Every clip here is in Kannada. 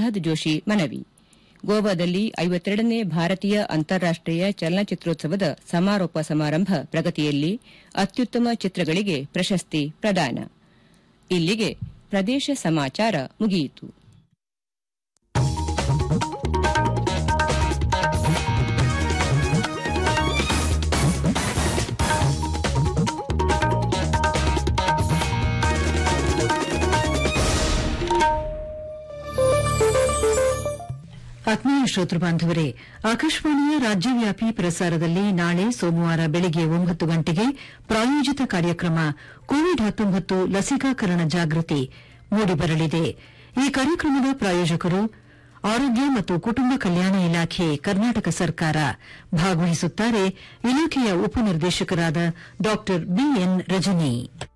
ಪ್ರಹ್ಲಾದ್ ಜೋಶಿ ಮನವಿ ಗೋವಾದಲ್ಲಿ ಐವತ್ತೆರಡನೇ ಭಾರತೀಯ ಅಂತಾರಾಷ್ಟೀಯ ಚಲನಚಿತ್ರೋತ್ಸವದ ಸಮಾರೋಪ ಸಮಾರಂಭ ಪ್ರಗತಿಯಲ್ಲಿ ಅತ್ಯುತ್ತಮ ಚಿತ್ರಗಳಿಗೆ ಪ್ರಶಸ್ತಿ ಪ್ರದಾನ ಇಲ್ಲಿಗೆ ಪ್ರದೇಶ ಸಮಾಚಾರ ಮುಗಿಯಿತು ಆತ್ಮೀಯ ಶ್ರೋತೃ ಬಾಂಧವರೇ ಆಕಾಶವಾಣಿಯ ರಾಜ್ಯವ್ಯಾಪಿ ಪ್ರಸಾರದಲ್ಲಿ ನಾಳೆ ಸೋಮವಾರ ಬೆಳಗ್ಗೆ ಒಂಬತ್ತು ಗಂಟೆಗೆ ಪ್ರಾಯೋಜಿತ ಕಾರ್ಯಕ್ರಮ ಕೋವಿಡ್ ಹತ್ತೊಂಬತ್ತು ಲಸಿಕಾಕರಣ ಜಾಗೃತಿ ಮೂಡಿಬರಲಿದೆ ಈ ಕಾರ್ಯಕ್ರಮದ ಪ್ರಾಯೋಜಕರು ಆರೋಗ್ಯ ಮತ್ತು ಕುಟುಂಬ ಕಲ್ಯಾಣ ಇಲಾಖೆ ಕರ್ನಾಟಕ ಸರ್ಕಾರ ಭಾಗವಹಿಸುತ್ತಾರೆ ಇಲಾಖೆಯ ಉಪನಿರ್ದೇಶಕರಾದ ಡಾ ಬಿಎನ್ ರಜನಿ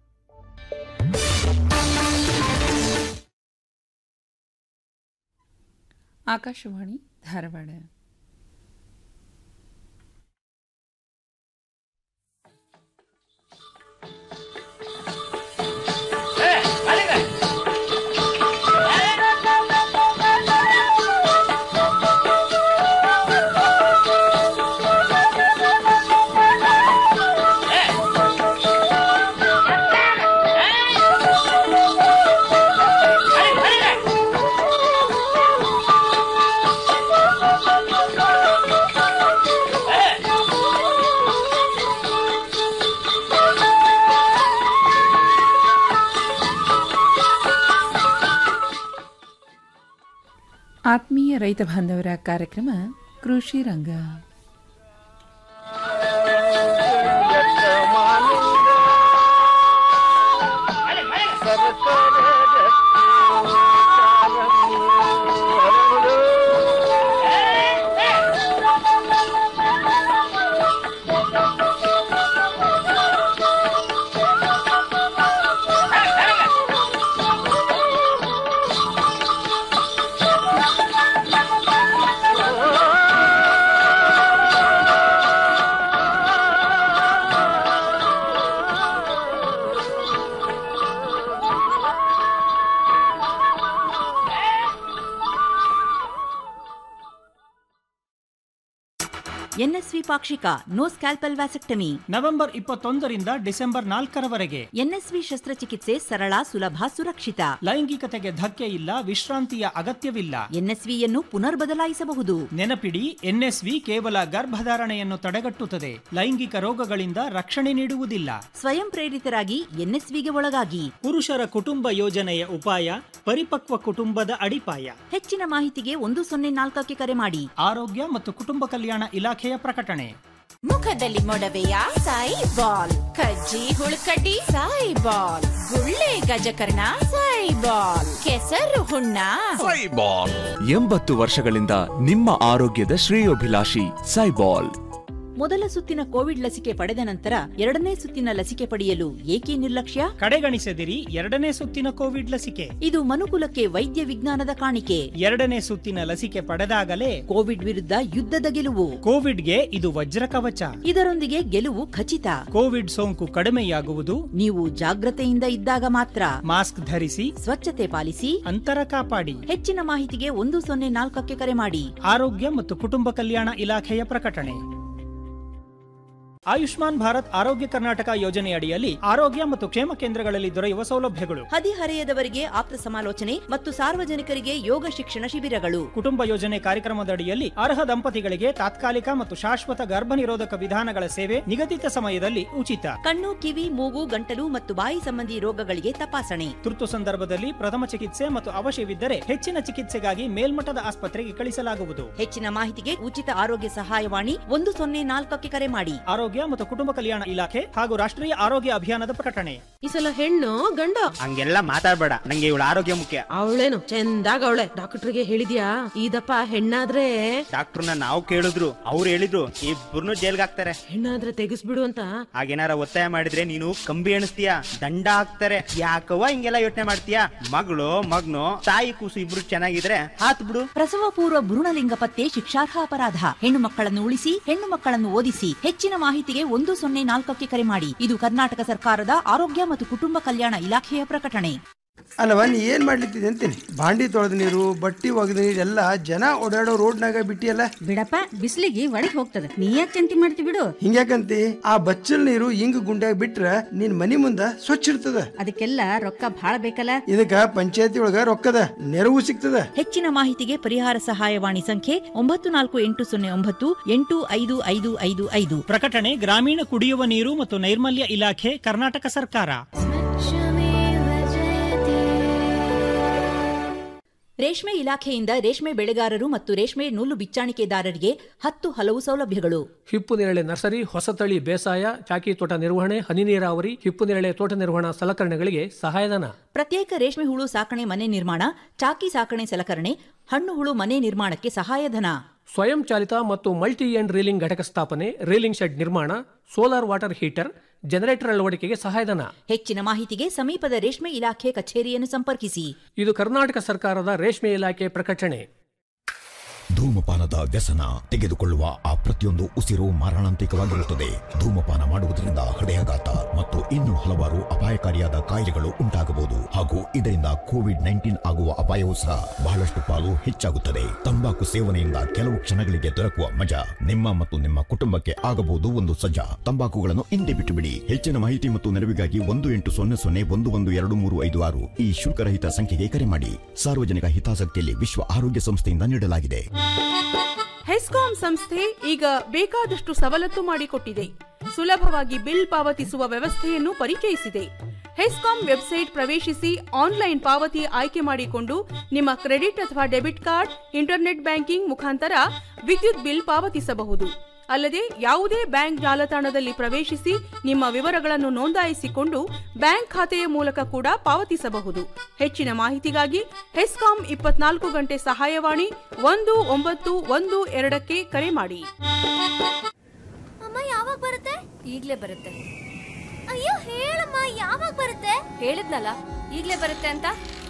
ಆಕಾಶವಾಣಿ ಧಾರವಾಡ ಆತ್ಮೀಯ ರೈತ ಬಾಂಧವರ ಕಾರ್ಯಕ್ರಮ ಕೃಷಿ ರಂಗ ಎನ್ಎಸ್ವಿ ಪಾಕ್ಷಿಕ ನೋ ಸ್ಕ್ಯಾಲ್ಪಲ್ ವ್ಯಾಸೆಕ್ಟಮಿ ನವೆಂಬರ್ ಇಪ್ಪತ್ತೊಂದರಿಂದ ಡಿಸೆಂಬರ್ ನಾಲ್ಕರವರೆಗೆ ಎನ್ಎಸ್ವಿ ಶಸ್ತ್ರಚಿಕಿತ್ಸೆ ಸರಳ ಸುಲಭ ಸುರಕ್ಷಿತ ಲೈಂಗಿಕತೆಗೆ ಧಕ್ಕೆ ಇಲ್ಲ ವಿಶ್ರಾಂತಿಯ ಅಗತ್ಯವಿಲ್ಲ ಎನ್ಎಸ್ವಿಯನ್ನು ಪುನರ್ ಬದಲಾಯಿಸಬಹುದು ನೆನಪಿಡಿ ಎನ್ಎಸ್ವಿ ಕೇವಲ ಗರ್ಭಧಾರಣೆಯನ್ನು ತಡೆಗಟ್ಟುತ್ತದೆ ಲೈಂಗಿಕ ರೋಗಗಳಿಂದ ರಕ್ಷಣೆ ನೀಡುವುದಿಲ್ಲ ಸ್ವಯಂ ಪ್ರೇರಿತರಾಗಿ ಎನ್ಎಸ್ವಿಗೆ ಒಳಗಾಗಿ ಪುರುಷರ ಕುಟುಂಬ ಯೋಜನೆಯ ಉಪಾಯ ಪರಿಪಕ್ವ ಕುಟುಂಬದ ಅಡಿಪಾಯ ಹೆಚ್ಚಿನ ಮಾಹಿತಿಗೆ ಒಂದು ಸೊನ್ನೆ ನಾಲ್ಕಕ್ಕೆ ಕರೆ ಮಾಡಿ ಆರೋಗ್ಯ ಮತ್ತು ಕುಟುಂಬ ಕಲ್ಯಾಣ ಇಲಾಖೆಯ ಪ್ರಕಟಣೆ ಮುಖದಲ್ಲಿ ಮೊಡವೆಯ ಸಾಯಿ ಬಾಲ್ ಕಜ್ಜಿ ಹುಳುಕಡ್ಡಿ ಸಾಯಿ ಬಾಲ್ ಗುಳ್ಳೆ ಗಜಕರ್ಣ ಸಾಯಿ ಬಾಲ್ ಕೆಸರು ಹುಣ್ಣ ಸೈಬಾಲ್ ಎಂಬತ್ತು ವರ್ಷಗಳಿಂದ ನಿಮ್ಮ ಆರೋಗ್ಯದ ಶ್ರೇಯೋಭಿಲಾಷಿ ಸೈಬಾಲ್ ಮೊದಲ ಸುತ್ತಿನ ಕೋವಿಡ್ ಲಸಿಕೆ ಪಡೆದ ನಂತರ ಎರಡನೇ ಸುತ್ತಿನ ಲಸಿಕೆ ಪಡೆಯಲು ಏಕೆ ನಿರ್ಲಕ್ಷ್ಯ ಕಡೆಗಣಿಸದಿರಿ ಎರಡನೇ ಸುತ್ತಿನ ಕೋವಿಡ್ ಲಸಿಕೆ ಇದು ಮನುಕುಲಕ್ಕೆ ವೈದ್ಯ ವಿಜ್ಞಾನದ ಕಾಣಿಕೆ ಎರಡನೇ ಸುತ್ತಿನ ಲಸಿಕೆ ಪಡೆದಾಗಲೇ ಕೋವಿಡ್ ವಿರುದ್ಧ ಯುದ್ಧದ ಗೆಲುವು ಕೋವಿಡ್ಗೆ ಇದು ವಜ್ರ ಕವಚ ಇದರೊಂದಿಗೆ ಗೆಲುವು ಖಚಿತ ಕೋವಿಡ್ ಸೋಂಕು ಕಡಿಮೆಯಾಗುವುದು ನೀವು ಜಾಗ್ರತೆಯಿಂದ ಇದ್ದಾಗ ಮಾತ್ರ ಮಾಸ್ಕ್ ಧರಿಸಿ ಸ್ವಚ್ಛತೆ ಪಾಲಿಸಿ ಅಂತರ ಕಾಪಾಡಿ ಹೆಚ್ಚಿನ ಮಾಹಿತಿಗೆ ಒಂದು ಸೊನ್ನೆ ನಾಲ್ಕಕ್ಕೆ ಕರೆ ಮಾಡಿ ಆರೋಗ್ಯ ಮತ್ತು ಕುಟುಂಬ ಕಲ್ಯಾಣ ಇಲಾಖೆಯ ಪ್ರಕಟಣೆ ಆಯುಷ್ಮಾನ್ ಭಾರತ್ ಆರೋಗ್ಯ ಕರ್ನಾಟಕ ಯೋಜನೆಯಡಿಯಲ್ಲಿ ಆರೋಗ್ಯ ಮತ್ತು ಕ್ಷೇಮ ಕೇಂದ್ರಗಳಲ್ಲಿ ದೊರೆಯುವ ಸೌಲಭ್ಯಗಳು ಹದಿಹರೆಯದವರಿಗೆ ಆಪ್ತ ಸಮಾಲೋಚನೆ ಮತ್ತು ಸಾರ್ವಜನಿಕರಿಗೆ ಯೋಗ ಶಿಕ್ಷಣ ಶಿಬಿರಗಳು ಕುಟುಂಬ ಯೋಜನೆ ಕಾರ್ಯಕ್ರಮದಡಿಯಲ್ಲಿ ಅರ್ಹ ದಂಪತಿಗಳಿಗೆ ತಾತ್ಕಾಲಿಕ ಮತ್ತು ಶಾಶ್ವತ ಗರ್ಭ ನಿರೋಧಕ ವಿಧಾನಗಳ ಸೇವೆ ನಿಗದಿತ ಸಮಯದಲ್ಲಿ ಉಚಿತ ಕಣ್ಣು ಕಿವಿ ಮೂಗು ಗಂಟಲು ಮತ್ತು ಬಾಯಿ ಸಂಬಂಧಿ ರೋಗಗಳಿಗೆ ತಪಾಸಣೆ ತುರ್ತು ಸಂದರ್ಭದಲ್ಲಿ ಪ್ರಥಮ ಚಿಕಿತ್ಸೆ ಮತ್ತು ಅವಶ್ಯವಿದ್ದರೆ ಹೆಚ್ಚಿನ ಚಿಕಿತ್ಸೆಗಾಗಿ ಮೇಲ್ಮಟ್ಟದ ಆಸ್ಪತ್ರೆಗೆ ಕಳಿಸಲಾಗುವುದು ಹೆಚ್ಚಿನ ಮಾಹಿತಿಗೆ ಉಚಿತ ಆರೋಗ್ಯ ಸಹಾಯವಾಣಿ ಒಂದು ಸೊನ್ನೆ ನಾಲ್ಕಕ್ಕೆ ಕರೆ ಮಾಡಿ ಆರೋಗ್ಯ ಮತ್ತು ಕುಟುಂಬ ಕಲ್ಯಾಣ ಇಲಾಖೆ ಹಾಗೂ ರಾಷ್ಟ್ರೀಯ ಆರೋಗ್ಯ ಅಭಿಯಾನದ ಪ್ರಕಟಣೆ ಈ ಸಲ ಹೆಣ್ಣು ಗಂಡ ಹಂಗೆಲ್ಲ ಮಾತಾಡ್ಬೇಡ ನಂಗೆ ಇವಳ ಆರೋಗ್ಯ ಮುಖ್ಯ ಅವಳೇನು ಚಂದಾಗ ಅವಳೆ ಡಾಕ್ಟರ್ಗೆ ಹೇಳಿದ್ಯಾ ಇದಪ್ಪ ಹೆಣ್ಣಾದ್ರೆ ಡಾಕ್ಟರ್ನ ನಾವು ಕೇಳಿದ್ರು ಅವ್ರು ಹೇಳಿದ್ರು ಇಬ್ಬರನ್ನು ಜೈಲ್ಗೆ ಹಾಕ್ತಾರೆ ಹೆಣ್ಣಾದ್ರೆ ತೆಗಿಸ್ಬಿಡು ಅಂತ ಹಾಗೇನಾರ ಒತ್ತಾಯ ಮಾಡಿದ್ರೆ ನೀನು ಕಂಬಿ ಎಣಿಸ್ತೀಯ ದಂಡ ಹಾಕ್ತಾರೆ ಯಾಕವ್ವ ಹಿಂಗೆಲ್ಲ ಯೋಚನೆ ಮಾಡ್ತೀಯ ಮಗಳು ಮಗ್ನು ತಾಯಿ ಕೂಸು ಇಬ್ರು ಚೆನ್ನಾಗಿದ್ರೆ ಹಾತ್ ಬಿಡು ಪ್ರಸವ ಪೂರ್ವ ಭ್ರೂಣಲಿಂಗ ಪತ್ತೆ ಶಿಕ್ಷಾರ್ಹ ಅಪರಾಧ ಹೆಣ್ಣು ಮಕ್ಕಳನ್ನು ಉಳಿಸಿ ಹೆಣ್ಣು ಮಕ್ಕಳನ್ನು ಓದಿಸಿ ಹೆಚ್ಚಿನ ಮಾಹಿತಿಗೆ ಒಂದು ಸೊನ್ನೆ ನಾಲ್ಕಕ್ಕೆ ಕರೆ ಮಾಡಿ ಇದು ಕರ್ನಾಟಕ ಸರ್ಕಾರದ ಆರೋಗ್ಯ ಮತ್ತು ಕುಟುಂಬ ಕಲ್ಯಾಣ ಇಲಾಖೆಯ ಪ್ರಕಟಣೆ ಅಲ್ಲವ ನೀ ಏನ್ ಮಾಡ್ಲಿತ್ತಿದೆ ಅಂತೀನಿ ಬಾಂಡಿ ತೊಳೆದ ನೀರು ಬಟ್ಟಿ ಒಗೆದ ನೀರು ಎಲ್ಲ ಜನ ಓಡಾಡೋ ರೋಡ್ನಾಗ ಬಿಟ್ಟಿಯಲ್ಲ ಬಿಡಪ್ಪ ಬಿಸಿಲಿಗೆ ಒಳಗ್ ಹೋಗ್ತದ ನೀ ಯಾಕೆ ಚಿಂತೆ ಮಾಡ್ತಿ ಬಿಡು ಹಿಂಗ್ಯಾಕಂತಿ ಆ ಬಚ್ಚಲ್ ನೀರು ಹಿಂಗ್ ಗುಂಡ್ಯಾಗ ಬಿಟ್ರ ನಿನ್ ಮನಿ ಮುಂದ ಸ್ವಚ್ಛ ಇರ್ತದ ಅದಕ್ಕೆಲ್ಲ ರೊಕ್ಕ ಭಾಳ ಬೇಕಲ್ಲ ಇದಕ್ಕ ಪಂಚಾಯತಿ ಒಳಗ ರೊಕ್ಕದ ನೆರವು ಸಿಗ್ತದ ಹೆಚ್ಚಿನ ಮಾಹಿತಿಗೆ ಪರಿಹಾರ ಸಹಾಯವಾಣಿ ಸಂಖ್ಯೆ ಒಂಬತ್ತು ನಾಲ್ಕು ಎಂಟು ಸೊನ್ನೆ ಒಂಬತ್ತು ಎಂಟು ಐದು ಐದು ಐದು ಐದು ಪ್ರಕಟಣೆ ಗ್ರಾಮೀಣ ಕುಡಿಯುವ ನೀರು ಮತ್ತು ನೈರ್ಮಲ್ಯ ಇಲಾಖೆ ಕರ್ನಾಟಕ ಸರ್ಕಾರ ರೇಷ್ಮೆ ಇಲಾಖೆಯಿಂದ ರೇಷ್ಮೆ ಬೆಳೆಗಾರರು ಮತ್ತು ರೇಷ್ಮೆ ನೂಲು ಬಿಚ್ಚಾಣಿಕೆದಾರರಿಗೆ ಹತ್ತು ಹಲವು ಸೌಲಭ್ಯಗಳು ಹಿಪ್ಪು ನೇರಳೆ ನರ್ಸರಿ ಹೊಸತಳಿ ಬೇಸಾಯ ಚಾಕಿ ತೋಟ ನಿರ್ವಹಣೆ ಹನಿ ನೀರಾವರಿ ಹಿಪ್ಪು ನೇರಳೆ ತೋಟ ನಿರ್ವಹಣಾ ಸಲಕರಣೆಗಳಿಗೆ ಸಹಾಯಧನ ಪ್ರತ್ಯೇಕ ರೇಷ್ಮೆ ಹುಳು ಸಾಕಣೆ ಮನೆ ನಿರ್ಮಾಣ ಚಾಕಿ ಸಾಕಣೆ ಸಲಕರಣೆ ಹಣ್ಣು ಹುಳು ಮನೆ ನಿರ್ಮಾಣಕ್ಕೆ ಸಹಾಯಧನ ಸ್ವಯಂ ಚಾಲಿತ ಮತ್ತು ಮಲ್ಟಿ ಎಂಡ್ ರೀಲಿಂಗ್ ಘಟಕ ಸ್ಥಾಪನೆ ರೀಲಿಂಗ್ ಶೆಡ್ ನಿರ್ಮಾಣ ಸೋಲಾರ್ ವಾಟರ್ ಹೀಟರ್ ಜನರೇಟರ್ ಅಳವಡಿಕೆಗೆ ಸಹಾಯಧನ ಹೆಚ್ಚಿನ ಮಾಹಿತಿಗೆ ಸಮೀಪದ ರೇಷ್ಮೆ ಇಲಾಖೆ ಕಚೇರಿಯನ್ನು ಸಂಪರ್ಕಿಸಿ ಇದು ಕರ್ನಾಟಕ ಸರ್ಕಾರದ ರೇಷ್ಮೆ ಇಲಾಖೆ ಪ್ರಕಟಣೆ ಧೂಮಪಾನದ ವ್ಯಸನ ತೆಗೆದುಕೊಳ್ಳುವ ಆ ಪ್ರತಿಯೊಂದು ಉಸಿರು ಮಾರಣಾಂತಿಕವಾಗಿರುತ್ತದೆ ಧೂಮಪಾನ ಮಾಡುವುದರಿಂದ ಹೃದಯಾಘಾತ ಮತ್ತು ಇನ್ನೂ ಹಲವಾರು ಅಪಾಯಕಾರಿಯಾದ ಕಾಯಿಲೆಗಳು ಉಂಟಾಗಬಹುದು ಹಾಗೂ ಇದರಿಂದ ಕೋವಿಡ್ ನೈನ್ಟೀನ್ ಆಗುವ ಅಪಾಯವೂ ಸಹ ಬಹಳಷ್ಟು ಪಾಲು ಹೆಚ್ಚಾಗುತ್ತದೆ ತಂಬಾಕು ಸೇವನೆಯಿಂದ ಕೆಲವು ಕ್ಷಣಗಳಿಗೆ ದೊರಕುವ ಮಜಾ ನಿಮ್ಮ ಮತ್ತು ನಿಮ್ಮ ಕುಟುಂಬಕ್ಕೆ ಆಗಬಹುದು ಒಂದು ಸಜ್ಜಾ ತಂಬಾಕುಗಳನ್ನು ಹಿಂದೆ ಬಿಟ್ಟು ಬಿಡಿ ಹೆಚ್ಚಿನ ಮಾಹಿತಿ ಮತ್ತು ನೆರವಿಗಾಗಿ ಒಂದು ಎಂಟು ಸೊನ್ನೆ ಸೊನ್ನೆ ಒಂದು ಒಂದು ಎರಡು ಮೂರು ಐದು ಆರು ಈ ಶುಲ್ಕರಹಿತ ಸಂಖ್ಯೆಗೆ ಕರೆ ಮಾಡಿ ಸಾರ್ವಜನಿಕ ಹಿತಾಸಕ್ತಿಯಲ್ಲಿ ವಿಶ್ವ ಆರೋಗ್ಯ ಸಂಸ್ಥೆಯಿಂದ ನೀಡಲಾಗಿದೆ ಹೆಸ್ಕಾಂ ಸಂಸ್ಥೆ ಈಗ ಬೇಕಾದಷ್ಟು ಸವಲತ್ತು ಮಾಡಿಕೊಟ್ಟಿದೆ ಸುಲಭವಾಗಿ ಬಿಲ್ ಪಾವತಿಸುವ ವ್ಯವಸ್ಥೆಯನ್ನು ಪರಿಚಯಿಸಿದೆ ಹೆಸ್ಕಾಂ ವೆಬ್ಸೈಟ್ ಪ್ರವೇಶಿಸಿ ಆನ್ಲೈನ್ ಪಾವತಿ ಆಯ್ಕೆ ಮಾಡಿಕೊಂಡು ನಿಮ್ಮ ಕ್ರೆಡಿಟ್ ಅಥವಾ ಡೆಬಿಟ್ ಕಾರ್ಡ್ ಇಂಟರ್ನೆಟ್ ಬ್ಯಾಂಕಿಂಗ್ ಮುಖಾಂತರ ವಿದ್ಯುತ್ ಬಿಲ್ ಪಾವತಿಸಬಹುದು ಅಲ್ಲದೆ ಯಾವುದೇ ಬ್ಯಾಂಕ್ ಜಾಲತಾಣದಲ್ಲಿ ಪ್ರವೇಶಿಸಿ ನಿಮ್ಮ ವಿವರಗಳನ್ನು ನೋಂದಾಯಿಸಿಕೊಂಡು ಬ್ಯಾಂಕ್ ಖಾತೆಯ ಮೂಲಕ ಕೂಡ ಪಾವತಿಸಬಹುದು ಹೆಚ್ಚಿನ ಮಾಹಿತಿಗಾಗಿ ಹೆಸ್ಕಾಂ ಇಪ್ಪತ್ನಾಲ್ಕು ಗಂಟೆ ಸಹಾಯವಾಣಿ ಒಂದು ಒಂಬತ್ತು ಒಂದು ಎರಡಕ್ಕೆ ಕರೆ ಮಾಡಿ ಅಮ್ಮ ಯಾವಾಗ ಬರುತ್ತೆ ಈಗ್ಲೇ ಬರುತ್ತೆ ಅಯ್ಯೋ ಹೇಳಮ್ಮ ಯಾವಾಗ ಬರುತ್ತೆ ಹೇಳಿದ್ನಲ್ಲ ಈಗ್ಲೇ ಬರುತ್ತೆ ಅಂತ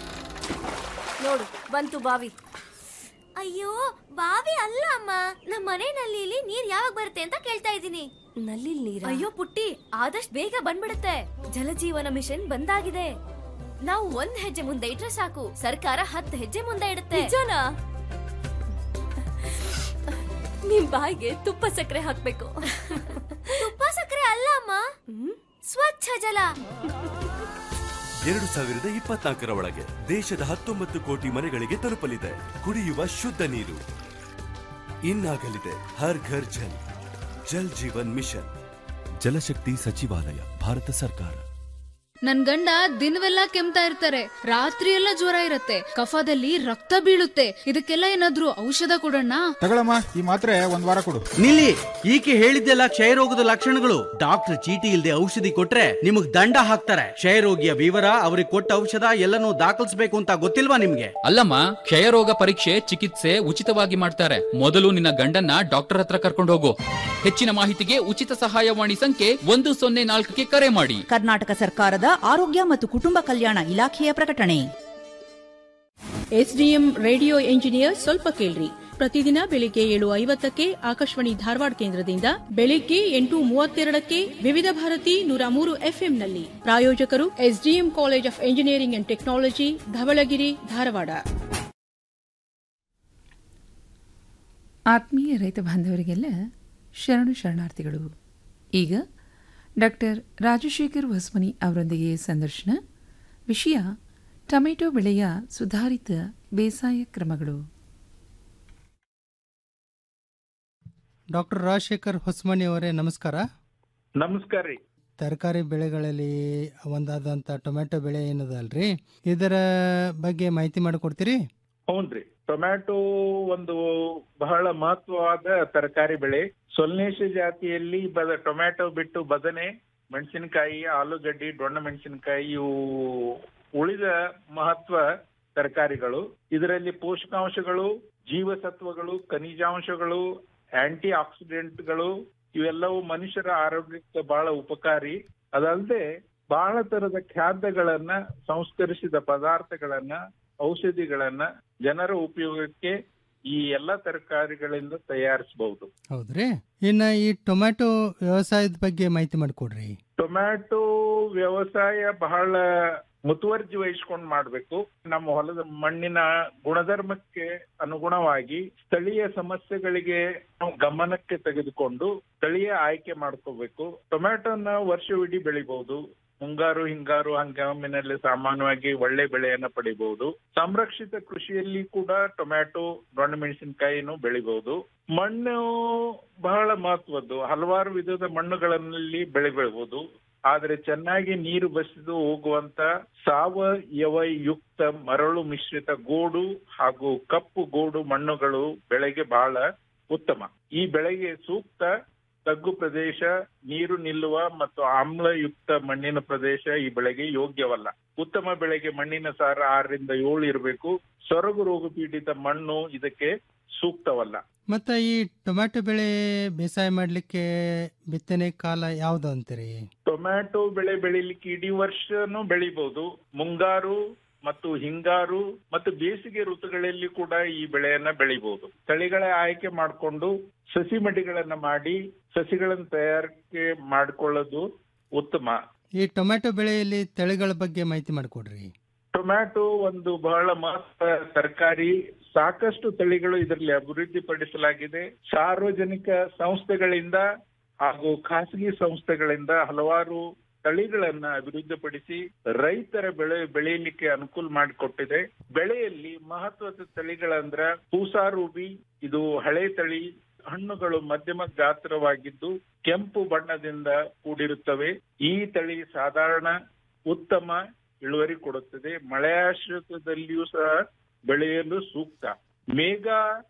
ನೋಡು ಬಂತು ಬಾವಿ ಅಯ್ಯೋ ಬಾವಿ ಅಲ್ಲ ಅಮ್ಮ ನಮ್ಮ ಮನೆ ನಲ್ಲಿಲಿ ನೀರ್ ಯಾವಾಗ ಬರುತ್ತೆ ಅಂತ ಕೇಳ್ತಾ ಇದ್ದೀನಿ ನಲ್ಲಿ ನೀರ ಅಯ್ಯೋ ಪುಟ್ಟಿ ಆದಷ್ಟು ಬೇಗ ಬಂದ್ಬಿಡುತ್ತೆ ಜಲಜೀವನ ಮಿಷನ್ ಬಂದಾಗಿದೆ ನಾವು ಒಂದ್ ಹೆಜ್ಜೆ ಮುಂದೆ ಇಟ್ರೆ ಸಾಕು ಸರ್ಕಾರ ಹತ್ತು ಹೆಜ್ಜೆ ಮುಂದೆ ಇಡುತ್ತೆ ನಿಜನಾ ನಿಮ್ ಬಾಯಿಗೆ ತುಪ್ಪ ಸಕ್ಕರೆ ಹಾಕ್ಬೇಕು ತುಪ್ಪ ಸಕ್ಕರೆ ಅಲ್ಲ ಅಮ್ಮ ಸ್ವಚ್ಛ ಜಲ ಎರಡು ಸಾವಿರದ ಇಪ್ಪತ್ನಾಲ್ಕರ ಒಳಗೆ ದೇಶದ ಹತ್ತೊಂಬತ್ತು ಕೋಟಿ ಮನೆಗಳಿಗೆ ತಲುಪಲಿದೆ ಕುಡಿಯುವ ಶುದ್ಧ ನೀರು ಇನ್ನಾಗಲಿದೆ ಹರ್ ಘರ್ ಜಲ್ ಜಲ್ ಜೀವನ್ ಮಿಷನ್ ಜಲಶಕ್ತಿ ಸಚಿವಾಲಯ ಭಾರತ ಸರ್ಕಾರ ನನ್ ಗಂಡ ದಿನವೆಲ್ಲ ಕೆಮ್ತಾ ಇರ್ತಾರೆ ರಾತ್ರಿ ಎಲ್ಲ ಜ್ವರ ಇರತ್ತೆ ಕಫದಲ್ಲಿ ರಕ್ತ ಬೀಳುತ್ತೆ ಇದಕ್ಕೆಲ್ಲ ಏನಾದ್ರೂ ಔಷಧ ಕೊಡೋಣ ತಗೊಳಮ್ಮ ಈ ಮಾತ್ರೆ ಒಂದ್ ವಾರ ಕೊಡು ನಿಲ್ಲಿ ಈಕೆ ಹೇಳಿದ್ದೆಲ್ಲ ಕ್ಷಯರೋಗದ ಲಕ್ಷಣಗಳು ಡಾಕ್ಟರ್ ಚೀಟಿ ಇಲ್ಲದೆ ಔಷಧಿ ಕೊಟ್ರೆ ನಿಮಗ್ ದಂಡ ಹಾಕ್ತಾರೆ ಕ್ಷಯರೋಗಿಯ ವಿವರ ಅವ್ರಿಗೆ ಕೊಟ್ಟ ಔಷಧ ಎಲ್ಲನೂ ದಾಖಲಿಸಬೇಕು ಅಂತ ಗೊತ್ತಿಲ್ವಾ ನಿಮ್ಗೆ ಅಲ್ಲಮ್ಮ ಕ್ಷಯರೋಗ ಪರೀಕ್ಷೆ ಚಿಕಿತ್ಸೆ ಉಚಿತವಾಗಿ ಮಾಡ್ತಾರೆ ಮೊದಲು ನಿನ್ನ ಗಂಡನ್ನ ಡಾಕ್ಟರ್ ಹತ್ರ ಕರ್ಕೊಂಡು ಹೋಗು ಹೆಚ್ಚಿನ ಮಾಹಿತಿಗೆ ಉಚಿತ ಸಹಾಯವಾಣಿ ಸಂಖ್ಯೆ ಒಂದು ಸೊನ್ನೆ ನಾಲ್ಕಕ್ಕೆ ಕರೆ ಮಾಡಿ ಕರ್ನಾಟಕ ಸರ್ಕಾರದ ಆರೋಗ್ಯ ಮತ್ತು ಕುಟುಂಬ ಕಲ್ಯಾಣ ಇಲಾಖೆಯ ಪ್ರಕಟಣೆ ಎಸ್ಡಿಎಂ ರೇಡಿಯೋ ಎಂಜಿನಿಯರ್ ಸ್ವಲ್ಪ ಕೇಳ್ರಿ ಪ್ರತಿದಿನ ಬೆಳಿಗ್ಗೆ ಏಳು ಐವತ್ತಕ್ಕೆ ಆಕಾಶವಾಣಿ ಧಾರವಾಡ ಕೇಂದ್ರದಿಂದ ಬೆಳಿಗ್ಗೆ ಎಂಟು ಮೂವತ್ತೆರಡಕ್ಕೆ ವಿವಿಧ ಭಾರತಿ ನೂರ ಮೂರು ಎಫ್ಎಂನಲ್ಲಿ ಪ್ರಾಯೋಜಕರು SDM college of engineering and technology Dhavalagiri Dharwad ಆತ್ಮೀಯ ರೈತ ಬಾಂಧವರಿಗೆಲ್ಲ ಶರಣು ಶರಣಾರ್ಥಿಗಳು ಈಗ ಡಾಕ್ಟರ್ ರಾಜಶೇಖರ್ ಹೊಸ್ಮನಿ ಅವರೊಂದಿಗೆ ಸಂದರ್ಶನ ವಿಷಯ ಟೊಮೆಟೊ ಬೆಳೆಯ ಸುಧಾರಿತ ಬೇಸಾಯ ಕ್ರಮಗಳು ಡಾಕ್ಟರ್ ರಾಜಶೇಖರ್ ಹೊಸ್ಮನಿ ಅವರೇ ನಮಸ್ಕಾರ ನಮಸ್ಕಾರ ರೀ ತರಕಾರಿ ಬೆಳೆಗಳಲ್ಲಿ ಒಂದಾದಂಥ ಟೊಮೆಟೊ ಬೆಳೆ ಏನದಲ್ರಿ ಇದರ ಬಗ್ಗೆ ಮಾಹಿತಿ ಮಾಡಿಕೊಡ್ತೀರಿ ಹೌನ್ರಿ ಟೊಮ್ಯಾಟೊ ಒಂದು ಬಹಳ ಮಹತ್ವವಾದ ತರಕಾರಿ ಬೆಳೆ ಸೊಲ್ನೇಶ ಜಾತಿಯಲ್ಲಿ ಬದ ಟೊಮ್ಯಾಟೊ ಬಿಟ್ಟು ಬದನೆ ಮೆಣಸಿನಕಾಯಿ ಆಲೂಗಡ್ಡಿ ಡೊಣ್ಣ ಮೆಣಸಿನಕಾಯಿ ಇವು ಉಳಿದ ಮಹತ್ವ ತರಕಾರಿಗಳು ಇದರಲ್ಲಿ ಪೋಷಕಾಂಶಗಳು ಜೀವಸತ್ವಗಳು ಖನಿಜಾಂಶಗಳು ಆಂಟಿ ಆಕ್ಸಿಡೆಂಟ್ಗಳು ಇವೆಲ್ಲವೂ ಮನುಷ್ಯರ ಆರೋಗ್ಯಕ್ಕೆ ಬಹಳ ಉಪಕಾರಿ ಅದಲ್ಲದೆ ಬಹಳ ತರದ ಖಾದ್ಯಗಳನ್ನ ಸಂಸ್ಕರಿಸಿದ ಪದಾರ್ಥಗಳನ್ನ ಔಷಧಿಗಳನ್ನ ಜನರ ಉಪಯೋಗಕ್ಕೆ ಈ ಎಲ್ಲಾ ತರಕಾರಿಗಳಿಂದ ತಯಾರಿಸಬಹುದು ಹೌದ್ರಿ ಇನ್ನು ಈ ಟೊಮ್ಯಾಟೊ ವ್ಯವಸಾಯದ ಬಗ್ಗೆ ಮಾಹಿತಿ ಮಾಡಿಕೊಡ್ರಿ ಟೊಮ್ಯಾಟೊ ವ್ಯವಸಾಯ ಬಹಳ ಮುತುವರ್ಜಿ ವಹಿಸ್ಕೊಂಡು ಮಾಡ್ಬೇಕು ನಮ್ಮ ಹೊಲದ ಮಣ್ಣಿನ ಗುಣಧರ್ಮಕ್ಕೆ ಅನುಗುಣವಾಗಿ ಸ್ಥಳೀಯ ಸಮಸ್ಯೆಗಳಿಗೆ ನಾವು ಗಮನಕ್ಕೆ ತೆಗೆದುಕೊಂಡು ಸ್ಥಳೀಯ ಆಯ್ಕೆ ಮಾಡ್ಕೋಬೇಕು ಟೊಮ್ಯಾಟೊನ ವರ್ಷವಿಡೀ ಬೆಳಿಬಹುದು ಮುಂಗಾರು ಹಿಂಗಾರು ಹಂಗಾಮಿನಲ್ಲಿ ಸಾಮಾನ್ಯವಾಗಿ ಒಳ್ಳೆ ಬೆಳೆಯನ್ನ ಪಡಿಬಹುದು ಸಂರಕ್ಷಿತ ಕೃಷಿಯಲ್ಲಿ ಕೂಡ ಟೊಮ್ಯಾಟೊ ದೊಣ್ಣೆ ಮೆಣಸಿನಕಾಯಿನೂ ಬೆಳಿಬಹುದು ಮಣ್ಣು ಬಹಳ ಮಹತ್ವದ್ದು ಹಲವಾರು ವಿಧದ ಮಣ್ಣುಗಳಲ್ಲಿ ಬೆಳೆ ಬೆಳಬಹುದು ಆದ್ರೆ ಚೆನ್ನಾಗಿ ನೀರು ಬಸಿದು ಹೋಗುವಂತ ಸಾವಯವ ಯುಕ್ತ ಮರಳು ಮಿಶ್ರಿತ ಗೋಡು ಹಾಗೂ ಕಪ್ಪು ಗೋಡು ಮಣ್ಣುಗಳು ಬೆಳೆಗೆ ಬಹಳ ಉತ್ತಮ ಈ ಬೆಳೆಗೆ ಸೂಕ್ತ ತಗ್ಗು ಪ್ರದೇಶ ನೀರು ನಿಲ್ಲುವ ಮತ್ತು ಆಮ್ಲಯುಕ್ತ ಮಣ್ಣಿನ ಪ್ರದೇಶ ಈ ಬೆಳೆಗೆ ಯೋಗ್ಯವಲ್ಲ ಉತ್ತಮ ಬೆಳೆಗೆ ಮಣ್ಣಿನ ಸಾರ ಆರರಿಂದ ಏಳು ಇರಬೇಕು ಸೊರಗು ರೋಗ ಪೀಡಿತ ಮಣ್ಣು ಇದಕ್ಕೆ ಸೂಕ್ತವಲ್ಲ ಮತ್ತು ಈ ಟೊಮ್ಯಾಟೊ ಬೆಳೆ ಬೇಸಾಯ ಮಾಡಲಿಕ್ಕೆ ಬಿತ್ತನೆ ಕಾಲ ಯಾವುದು ಅಂತೀರಿ ಟೊಮ್ಯಾಟೊ ಬೆಳೆ ಬೆಳಿಲಿಕ್ಕೆ ಇಡೀ ವರ್ಷನೂ ಬೆಳಿಬಹುದು ಮುಂಗಾರು ಮತ್ತು ಹಿಂಗಾರು ಮತ್ತು ಬೇಸಿಗೆ ಋತುಗಳಲ್ಲಿ ಕೂಡ ಈ ಬೆಳೆಯನ್ನ ಬೆಳಿಬಹುದು ತಳಿಗಳ ಆಯ್ಕೆ ಮಾಡಿಕೊಂಡು ಸಸಿ ಮಡಿಗಳನ್ನ ಮಾಡಿ ಸಸಿಗಳನ್ನ ತಯಾರಿಕೆ ಮಾಡಿಕೊಳ್ಳೋದು ಉತ್ತಮ ಈ ಟೊಮ್ಯಾಟೊ ಬೆಳೆಯಲ್ಲಿ ತಳಿಗಳ ಬಗ್ಗೆ ಮಾಹಿತಿ ಮಾಡಿಕೊಡ್ರಿ ಟೊಮ್ಯಾಟೊ ಒಂದು ಬಹಳ ಮಹತ್ವ ತರಕಾರಿ ಸಾಕಷ್ಟು ತಳಿಗಳು ಇದರಲ್ಲಿ ಅಭಿವೃದ್ಧಿ ಪಡಿಸಲಾಗಿದೆ ಸಾರ್ವಜನಿಕ ಸಂಸ್ಥೆಗಳಿಂದ ಹಾಗೂ ಖಾಸಗಿ ಸಂಸ್ಥೆಗಳಿಂದ ಹಲವಾರು ತಳಿಗಳನ್ನ ಅಭಿವೃದ್ಧಿಪಡಿಸಿ ರೈತರ ಬೆಳೆ ಬೆಳೆಯಲಿಕ್ಕೆ ಅನುಕೂಲ ಮಾಡಿಕೊಟ್ಟಿದೆ ಬೆಳೆಯಲ್ಲಿ ಮಹತ್ವದ ತಳಿಗಳಂದ್ರ ಪೂಸಾರೂಬಿ ಇದು ಹಳೆ ತಳಿ ಹಣ್ಣುಗಳು ಮಧ್ಯಮ ಗಾತ್ರವಾಗಿದ್ದು ಕೆಂಪು ಬಣ್ಣದಿಂದ ಕೂಡಿರುತ್ತವೆ ಈ ತಳಿ ಸಾಧಾರಣ ಉತ್ತಮ ಇಳುವರಿ ಕೊಡುತ್ತದೆ ಮಳೆಯಾಶ್ರಿತದಲ್ಲಿಯೂ ಸಹ ಬೆಳೆಯಲು ಸೂಕ್ತ ಮೇಘ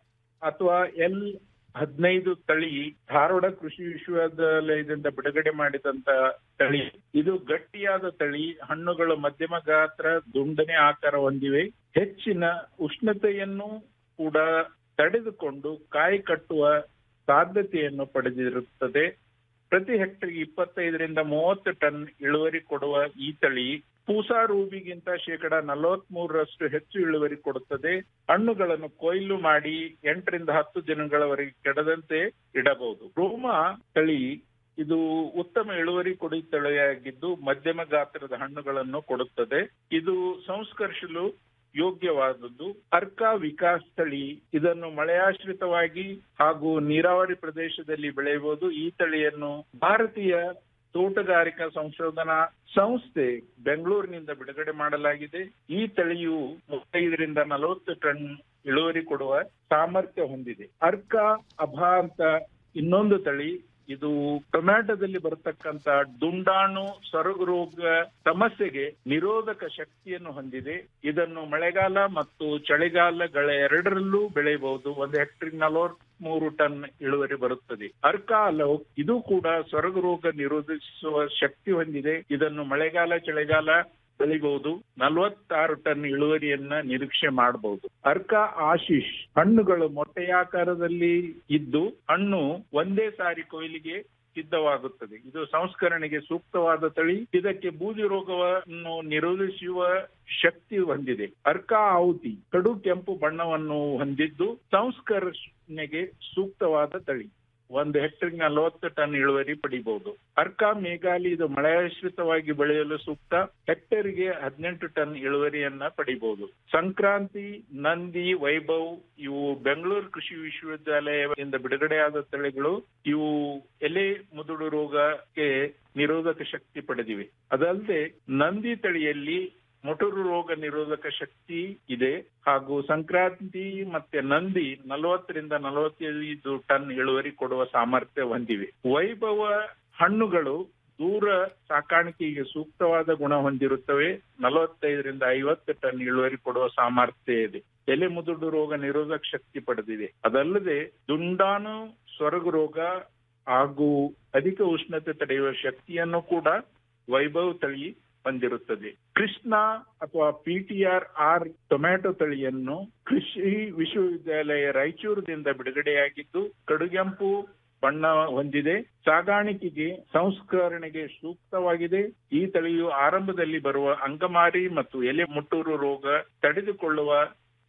ಅಥವಾ ಎಲ್ ಹದಿನೈದು ತಳಿ ಧಾರವಾಡ ಕೃಷಿ ವಿಶ್ವವಿದ್ಯಾಲಯದಿಂದ ಬಿಡುಗಡೆ ಮಾಡಿದಂತ ತಳಿ ಇದು ಗಟ್ಟಿಯಾದ ತಳಿ ಹಣ್ಣುಗಳು ಮಧ್ಯಮ ಗಾತ್ರ ದುಂಡನೆ ಆಕಾರ ಹೊಂದಿವೆ ಹೆಚ್ಚಿನ ಉಷ್ಣತೆಯನ್ನು ಕೂಡ ತಡೆದುಕೊಂಡು ಕಾಯಿ ಕಟ್ಟುವ ಸಾಧ್ಯತೆಯನ್ನು ಪಡೆದಿರುತ್ತದೆ ಪ್ರತಿ ಹೆಕ್ಟರ್ಗೆ ಇಪ್ಪತ್ತೈದರಿಂದ ಮೂವತ್ತು ಟನ್ ಇಳುವರಿ ಕೊಡುವ ಈ ತಳಿ ಪೂಸಾ ರೂಬಿಗಿಂತ ಶೇಕಡ ನಲವತ್ತ್ ಮೂರರಷ್ಟು ಹೆಚ್ಚು ಇಳುವರಿ ಕೊಡುತ್ತದೆ ಹಣ್ಣುಗಳನ್ನು ಕೊಯ್ಲು ಮಾಡಿ ಎಂಟರಿಂದ ಹತ್ತು ದಿನಗಳವರೆಗೆ ಕೆಡದಂತೆ ಇಡಬಹುದು ರೋಮ ತಳಿ ಇದು ಉತ್ತಮ ಇಳುವರಿ ಕೊಡಿ ತಳಿಯಾಗಿದ್ದು ಮಧ್ಯಮ ಗಾತ್ರದ ಹಣ್ಣುಗಳನ್ನು ಕೊಡುತ್ತದೆ ಇದು ಸಂಸ್ಕರಿಸಲು ಯೋಗ್ಯವಾದದ್ದು ಅರ್ಕಾ ವಿಕಾಸ್ ತಳಿ ಇದನ್ನು ಮಳೆಯಾಶ್ರಿತವಾಗಿ ಹಾಗೂ ನೀರಾವರಿ ಪ್ರದೇಶದಲ್ಲಿ ಬೆಳೆಯಬಹುದು ಈ ತಳಿಯನ್ನು ಭಾರತೀಯ ತೋಟಗಾರಿಕಾ ಸಂಶೋಧನಾ ಸಂಸ್ಥೆ ಬೆಂಗಳೂರಿನಿಂದ ಬಿಡುಗಡೆ ಮಾಡಲಾಗಿದೆ ಈ ತಳಿಯು ಮೂವತ್ತೈದರಿಂದ ನಲವತ್ತು ಟನ್ ಇಳುವರಿ ಕೊಡುವ ಸಾಮರ್ಥ್ಯ ಹೊಂದಿದೆ ಅರ್ಕಾ ಅಭಾ ಅಂತ ಇನ್ನೊಂದು ತಳಿ ಇದು ಟೊಮ್ಯಾಟೊದಲ್ಲಿ ಬರತಕ್ಕಂತ ದುಂಡಾಣು ಸೊರಗು ರೋಗ ಸಮಸ್ಯೆಗೆ ನಿರೋಧಕ ಶಕ್ತಿಯನ್ನು ಹೊಂದಿದೆ ಇದನ್ನು ಮಳೆಗಾಲ ಮತ್ತು ಚಳಿಗಾಲಗಳ ಎರಡರಲ್ಲೂ ಬೆಳೆಯಬಹುದು ಒಂದು ಹೆಕ್ಟರ್ ನಲವತ್ತ್ ಮೂರು ಟನ್ ಇಳುವರಿ ಬರುತ್ತದೆ ಅರ್ಕಾ ಅಲವ್ ಇದು ಕೂಡ ಸೊರಗು ರೋಗ ನಿರೋಧಿಸುವ ಶಕ್ತಿ ಹೊಂದಿದೆ ಇದನ್ನು ಮಳೆಗಾಲ ಚಳಿಗಾಲ ಬೆಳಿಬಹುದು ನಲವತ್ತಾರು ಟನ್ ಇಳುವರಿಯನ್ನ ನಿರೀಕ್ಷೆ ಮಾಡಬಹುದು ಅರ್ಕ ಆಶೀಶ್ ಹಣ್ಣುಗಳು ಮೊಟ್ಟೆಯಾಕಾರದಲ್ಲಿ ಇದ್ದು ಹಣ್ಣು ಒಂದೇ ಸಾರಿ ಕೊಯ್ಲಿಗೆ ಸಿದ್ಧವಾಗುತ್ತದೆ ಇದು ಸಂಸ್ಕರಣೆಗೆ ಸೂಕ್ತವಾದ ತಳಿ ಇದಕ್ಕೆ ಬೂದಿ ರೋಗವನ್ನು ನಿರೋಧಿಸುವ ಶಕ್ತಿ ಹೊಂದಿದೆ ಅರ್ಕಾ ಆಹುತಿ ಕಡು ಕೆಂಪು ಬಣ್ಣವನ್ನು ಹೊಂದಿದ್ದು ಸಂಸ್ಕರಣೆಗೆ ಸೂಕ್ತವಾದ ತಳಿ ಒಂದು ಹೆಕ್ಟರ್ ನಲವತ್ತು ಟನ್ ಇಳುವರಿ ಪಡಿಬಹುದು ಅರ್ಕಾ ಮೇಘಾಲಿ ಇದು ಮಳೆಯಾಶ್ರಿತವಾಗಿ ಬೆಳೆಯಲು ಸೂಕ್ತ ಹೆಕ್ಟರ್ಗೆ ಹದಿನೆಂಟು ಟನ್ ಇಳುವರಿಯನ್ನ ಪಡಿಬಹುದು ಸಂಕ್ರಾಂತಿ ನಂದಿ ವೈಭವ್ ಇವು ಬೆಂಗಳೂರು ಕೃಷಿ ವಿಶ್ವವಿದ್ಯಾಲಯದಿಂದ ಬಿಡುಗಡೆಯಾದ ತಳಿಗಳು ಇವು ಎಲೆ ಮುದುಡು ರೋಗಕ್ಕೆ ನಿರೋಧಕ ಶಕ್ತಿ ಪಡೆದಿವೆ ಅದಲ್ಲದೆ ನಂದಿ ತಳಿಯಲ್ಲಿ ಮೊಟರು ರೋಗ ನಿರೋಧಕ ಶಕ್ತಿ ಇದೆ ಹಾಗೂ ಸಂಕ್ರಾಂತಿ ಮತ್ತೆ ನಂದಿ ನಲವತ್ತರಿಂದ ನಲವತ್ತೈದು ಟನ್ ಇಳುವರಿ ಕೊಡುವ ಸಾಮರ್ಥ್ಯ ಹೊಂದಿವೆ ವೈಭವ ಹಣ್ಣುಗಳು ದೂರ ಸಾಕಾಣಿಕೆಗೆ ಸೂಕ್ತವಾದ ಗುಣ ಹೊಂದಿರುತ್ತವೆ ನಲವತ್ತೈದರಿಂದ ಐವತ್ತು ಟನ್ ಇಳುವರಿ ಕೊಡುವ ಸಾಮರ್ಥ್ಯ ಇದೆ ಎಲೆ ಮುದುಡು ರೋಗ ನಿರೋಧಕ ಶಕ್ತಿ ಪಡೆದಿದೆ ಅದಲ್ಲದೆ ದುಂಡಾಣು ಸೊರಗು ರೋಗ ಹಾಗೂ ಅಧಿಕ ಉಷ್ಣತೆ ತಡೆಯುವ ಶಕ್ತಿಯನ್ನು ಕೂಡ ವೈಭವ್ ತಳಿ ಹೊಂದಿರುತ್ತದೆ ಕೃಷ್ಣ ಅಥವಾ ಪಿಟಿಆರ್ ಆರ್ ಟೊಮ್ಯಾಟೊ ತಳಿಯನ್ನು ಕೃಷಿ ವಿಶ್ವವಿದ್ಯಾಲಯ ರಾಯಚೂರಿನಿಂದ ಬಿಡುಗಡೆಯಾಗಿದ್ದು ಕಡುಗೆಂಪು ಬಣ್ಣ ಹೊಂದಿದೆ ಸಾಗಾಣಿಕೆಗೆ ಸಂಸ್ಕರಣೆಗೆ ಸೂಕ್ತವಾಗಿದೆ ಈ ತಳಿಯು ಆರಂಭದಲ್ಲಿ ಬರುವ ಅಂಗಮಾರಿ ಮತ್ತು ಎಲೆ ಮುಟ್ಟೂರು ರೋಗ ತಡೆದುಕೊಳ್ಳುವ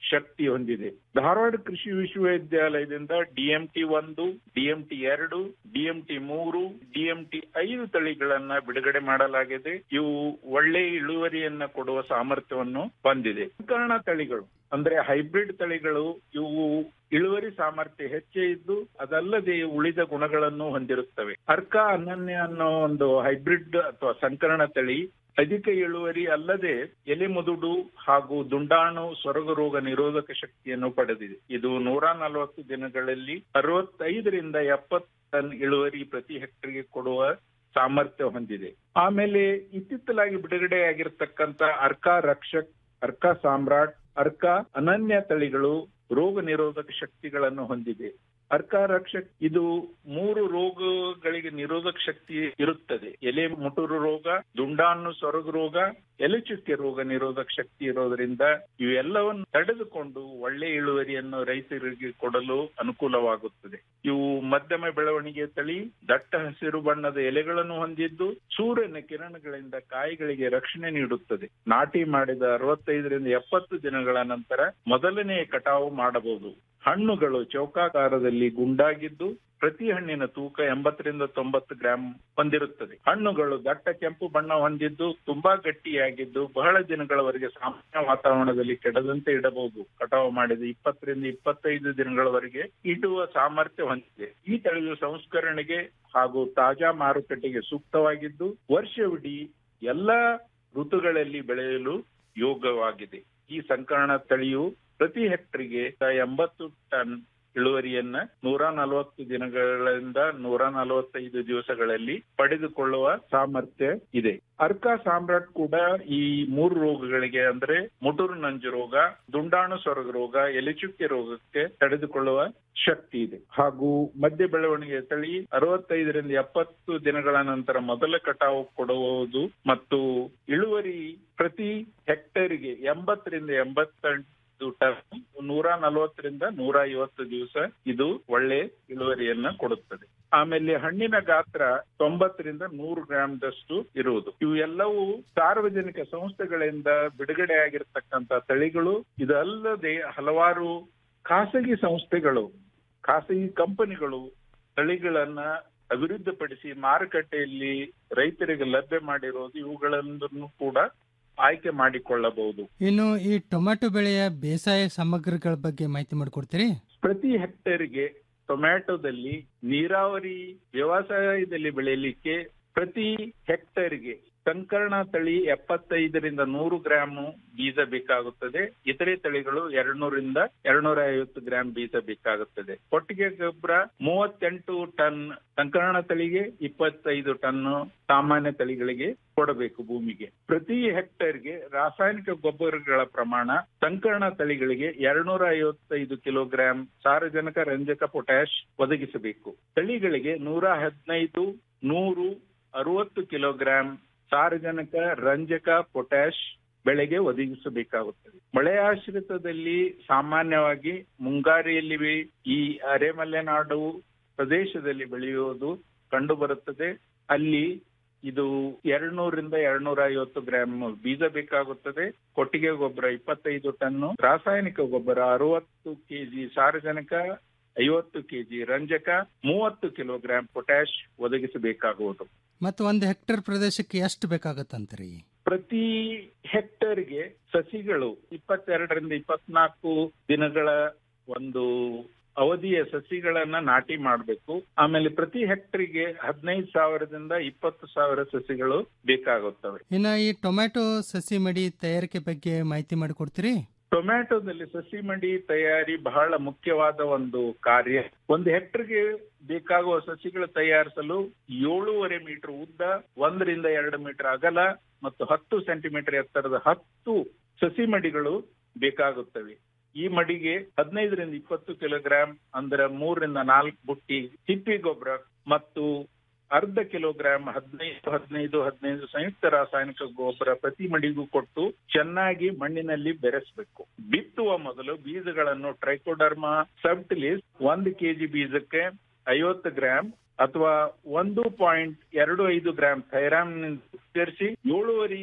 ಶಕ್ತಿ ಹೊಂದಿದೆ ಧಾರವಾಡ ಕೃಷಿ ವಿಶ್ವವಿದ್ಯಾಲಯದಿಂದ ಡಿಎಂಟಿ ಒಂದು ಡಿಎಂಟಿ ಎರಡು ಡಿಎಂಟಿ ಮೂರು ಡಿಎಂಟಿ ಐದು ತಳಿಗಳನ್ನ ಬಿಡುಗಡೆ ಮಾಡಲಾಗಿದೆ ಇವು ಒಳ್ಳೆ ಇಳುವರಿಯನ್ನ ಕೊಡುವ ಸಾಮರ್ಥ್ಯವನ್ನು ಹೊಂದಿದೆ ಸಂಕರಣ ತಳಿಗಳು ಅಂದ್ರೆ ಹೈಬ್ರಿಡ್ ತಳಿಗಳು ಇವು ಇಳುವರಿ ಸಾಮರ್ಥ್ಯ ಹೆಚ್ಚೇ ಇದ್ದು ಅದಲ್ಲದೆ ಉಳಿದ ಗುಣಗಳನ್ನು ಹೊಂದಿರುತ್ತವೆ ಅರ್ಕ ಅನನ್ಯ ಅನ್ನೋ ಒಂದು ಹೈಬ್ರಿಡ್ ಅಥವಾ ಸಂಕರಣ ತಳಿ ಅಧಿಕ ಇಳುವರಿ ಅಲ್ಲದೆ ಎಲೆ ಮುದುಡು ಹಾಗೂ ದುಂಡಾಣು ಸೊರಗು ರೋಗ ನಿರೋಧಕ ಶಕ್ತಿಯನ್ನು ಪಡೆದಿದೆ ಇದು ನೂರ ನಲವತ್ತು ದಿನಗಳಲ್ಲಿ ಅರವತ್ತೈದರಿಂದ ಎಪ್ಪತ್ತು ಟನ್ ಇಳುವರಿ ಪ್ರತಿ ಹೆಕ್ಟರ್ಗೆ ಕೊಡುವ ಸಾಮರ್ಥ್ಯ ಹೊಂದಿದೆ ಆಮೇಲೆ ಇತ್ತಿತ್ತಲಾಗಿ ಬಿಡುಗಡೆಯಾಗಿರ್ತಕ್ಕಂತ ಅರ್ಕಾ ರಕ್ಷಕ್ ಅರ್ಕಾ ಸಾಮ್ರಾಟ್ ಅರ್ಕಾ ಅನನ್ಯ ತಳಿಗಳು ರೋಗ ನಿರೋಧಕ ಶಕ್ತಿಗಳನ್ನು ಹೊಂದಿದೆ ಅರ್ಕಾ ರಕ್ಷಕ್ ಇದು ಮೂರು ರೋಗಗಳಿಗೆ ನಿರೋಧಕ ಶಕ್ತಿ ಇರುತ್ತದೆ ಎಲೆ ಮುಟುರು ರೋಗ ದುಂಡಾಣು ಸೊರಗು ರೋಗ ಎಲೆ ಚುಕ್ಕೆ ರೋಗ ನಿರೋಧಕ ಶಕ್ತಿ ಇರೋದ್ರಿಂದ ಇವೆಲ್ಲವನ್ನು ತಡೆದುಕೊಂಡು ಒಳ್ಳೆ ಇಳುವರಿಯನ್ನು ರೈತರಿಗೆ ಕೊಡಲು ಅನುಕೂಲವಾಗುತ್ತದೆ ಇವು ಮಧ್ಯಮ ಬೆಳವಣಿಗೆ ತಳಿ ದಟ್ಟ ಹಸಿರು ಬಣ್ಣದ ಎಲೆಗಳನ್ನು ಹೊಂದಿದ್ದು ಸೂರ್ಯನ ಕಿರಣಗಳಿಂದ ಕಾಯಿಗಳಿಗೆ ರಕ್ಷಣೆ ನೀಡುತ್ತದೆ ನಾಟಿ ಮಾಡಿದ ಅರವತ್ತೈದರಿಂದ ಎಪ್ಪತ್ತು ದಿನಗಳ ನಂತರ ಮೊದಲನೆಯ ಕಟಾವು ಮಾಡಬಹುದು ಹಣ್ಣುಗಳು ಚೌಕಾಕಾರದಲ್ಲಿ ಗುಂಡಾಗಿದ್ದು ಪ್ರತಿ ಹಣ್ಣಿನ ತೂಕ ಎಂಬತ್ತರಿಂದ ತೊಂಬತ್ತು ಗ್ರಾಂ ಹೊಂದಿರುತ್ತದೆ ಹಣ್ಣುಗಳು ದಟ್ಟ ಕೆಂಪು ಬಣ್ಣ ಹೊಂದಿದ್ದು ತುಂಬಾ ಗಟ್ಟಿಯಾಗಿದ್ದು ಬಹಳ ದಿನಗಳವರೆಗೆ ಸಾಮಾನ್ಯ ವಾತಾವರಣದಲ್ಲಿ ಕೆಡದಂತೆ ಇಡಬಹುದು ಕಟಾವು ಮಾಡಿದ ಇಪ್ಪತ್ತರಿಂದ ಇಪ್ಪತ್ತೈದು ದಿನಗಳವರೆಗೆ ಇಡುವ ಸಾಮರ್ಥ್ಯ ಹೊಂದಿದೆ ಈ ತಳಿಯು ಸಂಸ್ಕರಣೆಗೆ ಹಾಗೂ ತಾಜಾ ಮಾರುಕಟ್ಟೆಗೆ ಸೂಕ್ತವಾಗಿದ್ದು ವರ್ಷವಿಡೀ ಎಲ್ಲಾ ಋತುಗಳಲ್ಲಿ ಬೆಳೆಯಲು ಯೋಗ್ಯವಾಗಿದೆ ಈ ಸಂಕರಣ ತಳಿಯು ಪ್ರತಿ ಹೆಕ್ಟರ್ಗೆ ಎಂಬತ್ತು ಟನ್ ಇಳುವರಿಯನ್ನ ನೂರ ನಲವತ್ತು ದಿನಗಳಿಂದ ನೂರ ನಲವತ್ತೈದು ದಿವಸಗಳಲ್ಲಿ ಪಡೆದುಕೊಳ್ಳುವ ಸಾಮರ್ಥ್ಯ ಇದೆ ಅರ್ಕಾ ಸಾಮ್ರಾಟ್ ಕೂಡ ಈ ಮೂರು ರೋಗಗಳಿಗೆ ಅಂದ್ರೆ ಮುಟುರು ನಂಜು ರೋಗ ದುಂಡಾಣು ಸೊರಗು ರೋಗ ಎಲೆಚುಕ್ಕೆ ರೋಗಕ್ಕೆ ತಡೆದುಕೊಳ್ಳುವ ಶಕ್ತಿ ಇದೆ ಹಾಗೂ ಮಧ್ಯ ಬೆಳವಣಿಗೆ ತಳಿ ಅರವತ್ತೈದರಿಂದ ಎಪ್ಪತ್ತು ದಿನಗಳ ನಂತರ ಮೊದಲ ಕಟಾವು ಕೊಡುವುದು ಮತ್ತು ಇಳುವರಿ ಪ್ರತಿ ಹೆಕ್ಟೇರ್ಗೆ ಎಂಬತ್ತರಿಂದ ಎಂಬತ್ತೆಂಟು ಟನ್ ನೂರ ನಲವತ್ತರಿಂದ ನೂರ ಐವತ್ತು ದಿವಸ ಇದು ಒಳ್ಳೆ ಇಳುವರಿಯನ್ನ ಕೊಡುತ್ತದೆ ಆಮೇಲೆ ಹಣ್ಣಿನ ಗಾತ್ರ ತೊಂಬತ್ತರಿಂದ ನೂರು ಗ್ರಾಂದಷ್ಟು ಇರುವುದು ಇವು ಎಲ್ಲವೂ ಸಾರ್ವಜನಿಕ ಸಂಸ್ಥೆಗಳಿಂದ ಬಿಡುಗಡೆಯಾಗಿರ್ತಕ್ಕಂಥ ತಳಿಗಳು ಇದಲ್ಲದೆ ಹಲವಾರು ಖಾಸಗಿ ಸಂಸ್ಥೆಗಳು ಖಾಸಗಿ ಕಂಪನಿಗಳು ತಳಿಗಳನ್ನ ಅಭಿವೃದ್ಧಿಪಡಿಸಿ ಮಾರುಕಟ್ಟೆಯಲ್ಲಿ ರೈತರಿಗೆ ಲಭ್ಯ ಮಾಡಿರೋದು ಇವುಗಳನ್ನು ಕೂಡ ಆಯ್ಕೆ ಮಾಡಿಕೊಳ್ಳಬಹುದು ಇನ್ನು ಈ ಟೊಮ್ಯಾಟೊ ಬೆಳೆಯ ಬೇಸಾಯ ಸಾಮಗ್ರಿಗಳ ಬಗ್ಗೆ ಮಾಹಿತಿ ಮಾಡಿಕೊಡ್ತೀರಿ ಪ್ರತಿ ಹೆಕ್ಟೇರ್ಗೆ ಟೊಮ್ಯಾಟೊದಲ್ಲಿ ನೀರಾವರಿ ವ್ಯವಸಾಯದಲ್ಲಿ ಬೆಳೆಯಲಿಕ್ಕೆ ಪ್ರತಿ ಹೆಕ್ಟೇರ್ಗೆ ಸಂಕರಣ ತಳಿ ಎಪ್ಪತ್ತೈದರಿಂದ ನೂರು ಗ್ರಾಮ್ ಬೀಜ ಬೇಕಾಗುತ್ತದೆ ಇತರೆ ತಳಿಗಳು ಎರಡ್ನೂರಿಂದ ಎರಡ್ನೂರ ಐವತ್ತು ಗ್ರಾಂ ಬೀಜ ಬೇಕಾಗುತ್ತದೆ ಕೊಟ್ಟಿಗೆ ಗೊಬ್ಬರ ಮೂವತ್ತೆಂಟು ಟನ್ ಸಂಕರಣ ತಳಿಗೆ ಇಪ್ಪತ್ತೈದು ಟನ್ ಸಾಮಾನ್ಯ ತಳಿಗಳಿಗೆ ಕೊಡಬೇಕು ಭೂಮಿಗೆ ಪ್ರತಿ ಹೆಕ್ಟೇರ್ಗೆ ರಾಸಾಯನಿಕ ಗೊಬ್ಬರಗಳ ಪ್ರಮಾಣ ಸಂಕರಣ ತಳಿಗಳಿಗೆ ಎರಡ್ನೂರ ಐವತ್ತೈದು ಕಿಲೋಗ್ರಾಂ ಸಾರಜನಕ ರಂಜಕ ಪೊಟ್ಯಾಶ್ ಒದಗಿಸಬೇಕು ತಳಿಗಳಿಗೆ ನೂರ ಹದಿನೈದು ನೂರು ಅರವತ್ತು ಕಿಲೋಗ್ರಾಂ ಸಾರಜನಕ ರಂಜಕ ಪೊಟ್ಯಾಶ್ ಬೆಳೆಗೆ ಒದಗಿಸಬೇಕಾಗುತ್ತದೆ ಮಳೆಯಾಶ್ರಿತದಲ್ಲಿ ಸಾಮಾನ್ಯವಾಗಿ ಮುಂಗಾರಿಯಲ್ಲಿ ಈ ಅರೆಮಲೆನಾಡು ಪ್ರದೇಶದಲ್ಲಿ ಬೆಳೆಯುವುದು ಕಂಡು ಬರುತ್ತದೆ ಅಲ್ಲಿ ಇದು ಎರಡ್ನೂರಿಂದ ಎರಡ್ನೂರ ಐವತ್ತು ಗ್ರಾಂ ಬೀಜ ಬೇಕಾಗುತ್ತದೆ ಕೊಟ್ಟಿಗೆ ಗೊಬ್ಬರ ಇಪ್ಪತ್ತೈದು ಟನ್ನು ರಾಸಾಯನಿಕ ಗೊಬ್ಬರ ಅರವತ್ತು ಕೆಜಿ ಸಾರಜನಕ ಐವತ್ತು ಕೆಜಿ ರಂಜಕ ಮೂವತ್ತು ಕಿಲೋಗ್ರಾಂ ಪೊಟ್ಯಾಶ್ ಒದಗಿಸಬೇಕಾಗುವುದು ಮತ್ತು ಒಂದು ಹೆಕ್ಟೇರ್ ಪ್ರದೇಶಕ್ಕೆ ಎಷ್ಟು ಬೇಕಾಗತ್ತಂತ್ರಿ ಪ್ರತಿ ಹೆಕ್ಟೇರ್ಗೆ ಸಸಿಗಳು ಇಪ್ಪತ್ತೆರಡರಿಂದ ಇಪ್ಪತ್ನಾಲ್ಕು ದಿನಗಳ ಒಂದು ಅವಧಿಯ ಸಸಿಗಳನ್ನ ನಾಟಿ ಮಾಡಬೇಕು ಆಮೇಲೆ ಪ್ರತಿ ಹೆಕ್ಟರ್ಗೆ ಹದಿನೈದು ಸಾವಿರದಿಂದ ಇಪ್ಪತ್ತು ಸಾವಿರ ಸಸಿಗಳು ಬೇಕಾಗುತ್ತವೆ ಇನ್ನು ಈ ಟೊಮ್ಯಾಟೊ ಸಸಿ ಮಡಿ ತಯಾರಿಕೆ ಬಗ್ಗೆ ಮಾಹಿತಿ ಮಾಡಿಕೊಡ್ತೀರಿ ಟೊಮ್ಯಾಟೊದಲ್ಲಿ ಸಸಿ ಮಡಿ ತಯಾರಿ ಬಹಳ ಮುಖ್ಯವಾದ ಒಂದು ಕಾರ್ಯ ಒಂದು ಹೆಕ್ಟರ್ಗೆ ಬೇಕಾಗುವ ಸಸಿಗಳು ತಯಾರಿಸಲು ಏಳೂವರೆ ಮೀಟರ್ ಉದ್ದ ಒಂದರಿಂದ ಎರಡು ಮೀಟರ್ ಅಗಲ ಮತ್ತು ಹತ್ತು ಸೆಂಟಿಮೀಟರ್ ಎತ್ತರದ ಹತ್ತು ಸಸಿ ಮಡಿಗಳು ಬೇಕಾಗುತ್ತವೆ ಈ ಮಡಿಗೆ ಹದಿನೈದರಿಂದ ಇಪ್ಪತ್ತು ಕಿಲೋಗ್ರಾಂ ಅಂದ್ರೆ ಮೂರರಿಂದ ನಾಲ್ಕು ಬುಟ್ಟಿ ತಿಪ್ಪಿ ಗೊಬ್ಬರ ಮತ್ತು ಅರ್ಧ ಕಿಲೋಗ್ರಾಂ ಹದಿನೈದು ಹದಿನೈದು ಹದಿನೈದು ಸಂಯುಕ್ತ ರಾಸಾಯನಿಕ ಗೊಬ್ಬರ ಪ್ರತಿ ಮಡಿಗೂ ಕೊಟ್ಟು ಚೆನ್ನಾಗಿ ಮಣ್ಣಿನಲ್ಲಿ ಬೆರೆಸಬೇಕು ಬಿತ್ತುವ ಮೊದಲು ಬೀಜಗಳನ್ನು ಟ್ರೈಕೋಡರ್ಮಾ ಸಬ್ಟಿಲಿಸ್ ಒಂದು ಕೆಜಿ ಬೀಜಕ್ಕೆ ಐವತ್ತು ಗ್ರಾಂ ಅಥವಾ ಒಂದು ಪಾಯಿಂಟ್ ಎರಡು ಐದು ಗ್ರಾಂ ಥೈರಾಮ್ ಸೇರಿಸಿ ಏಳುವರಿ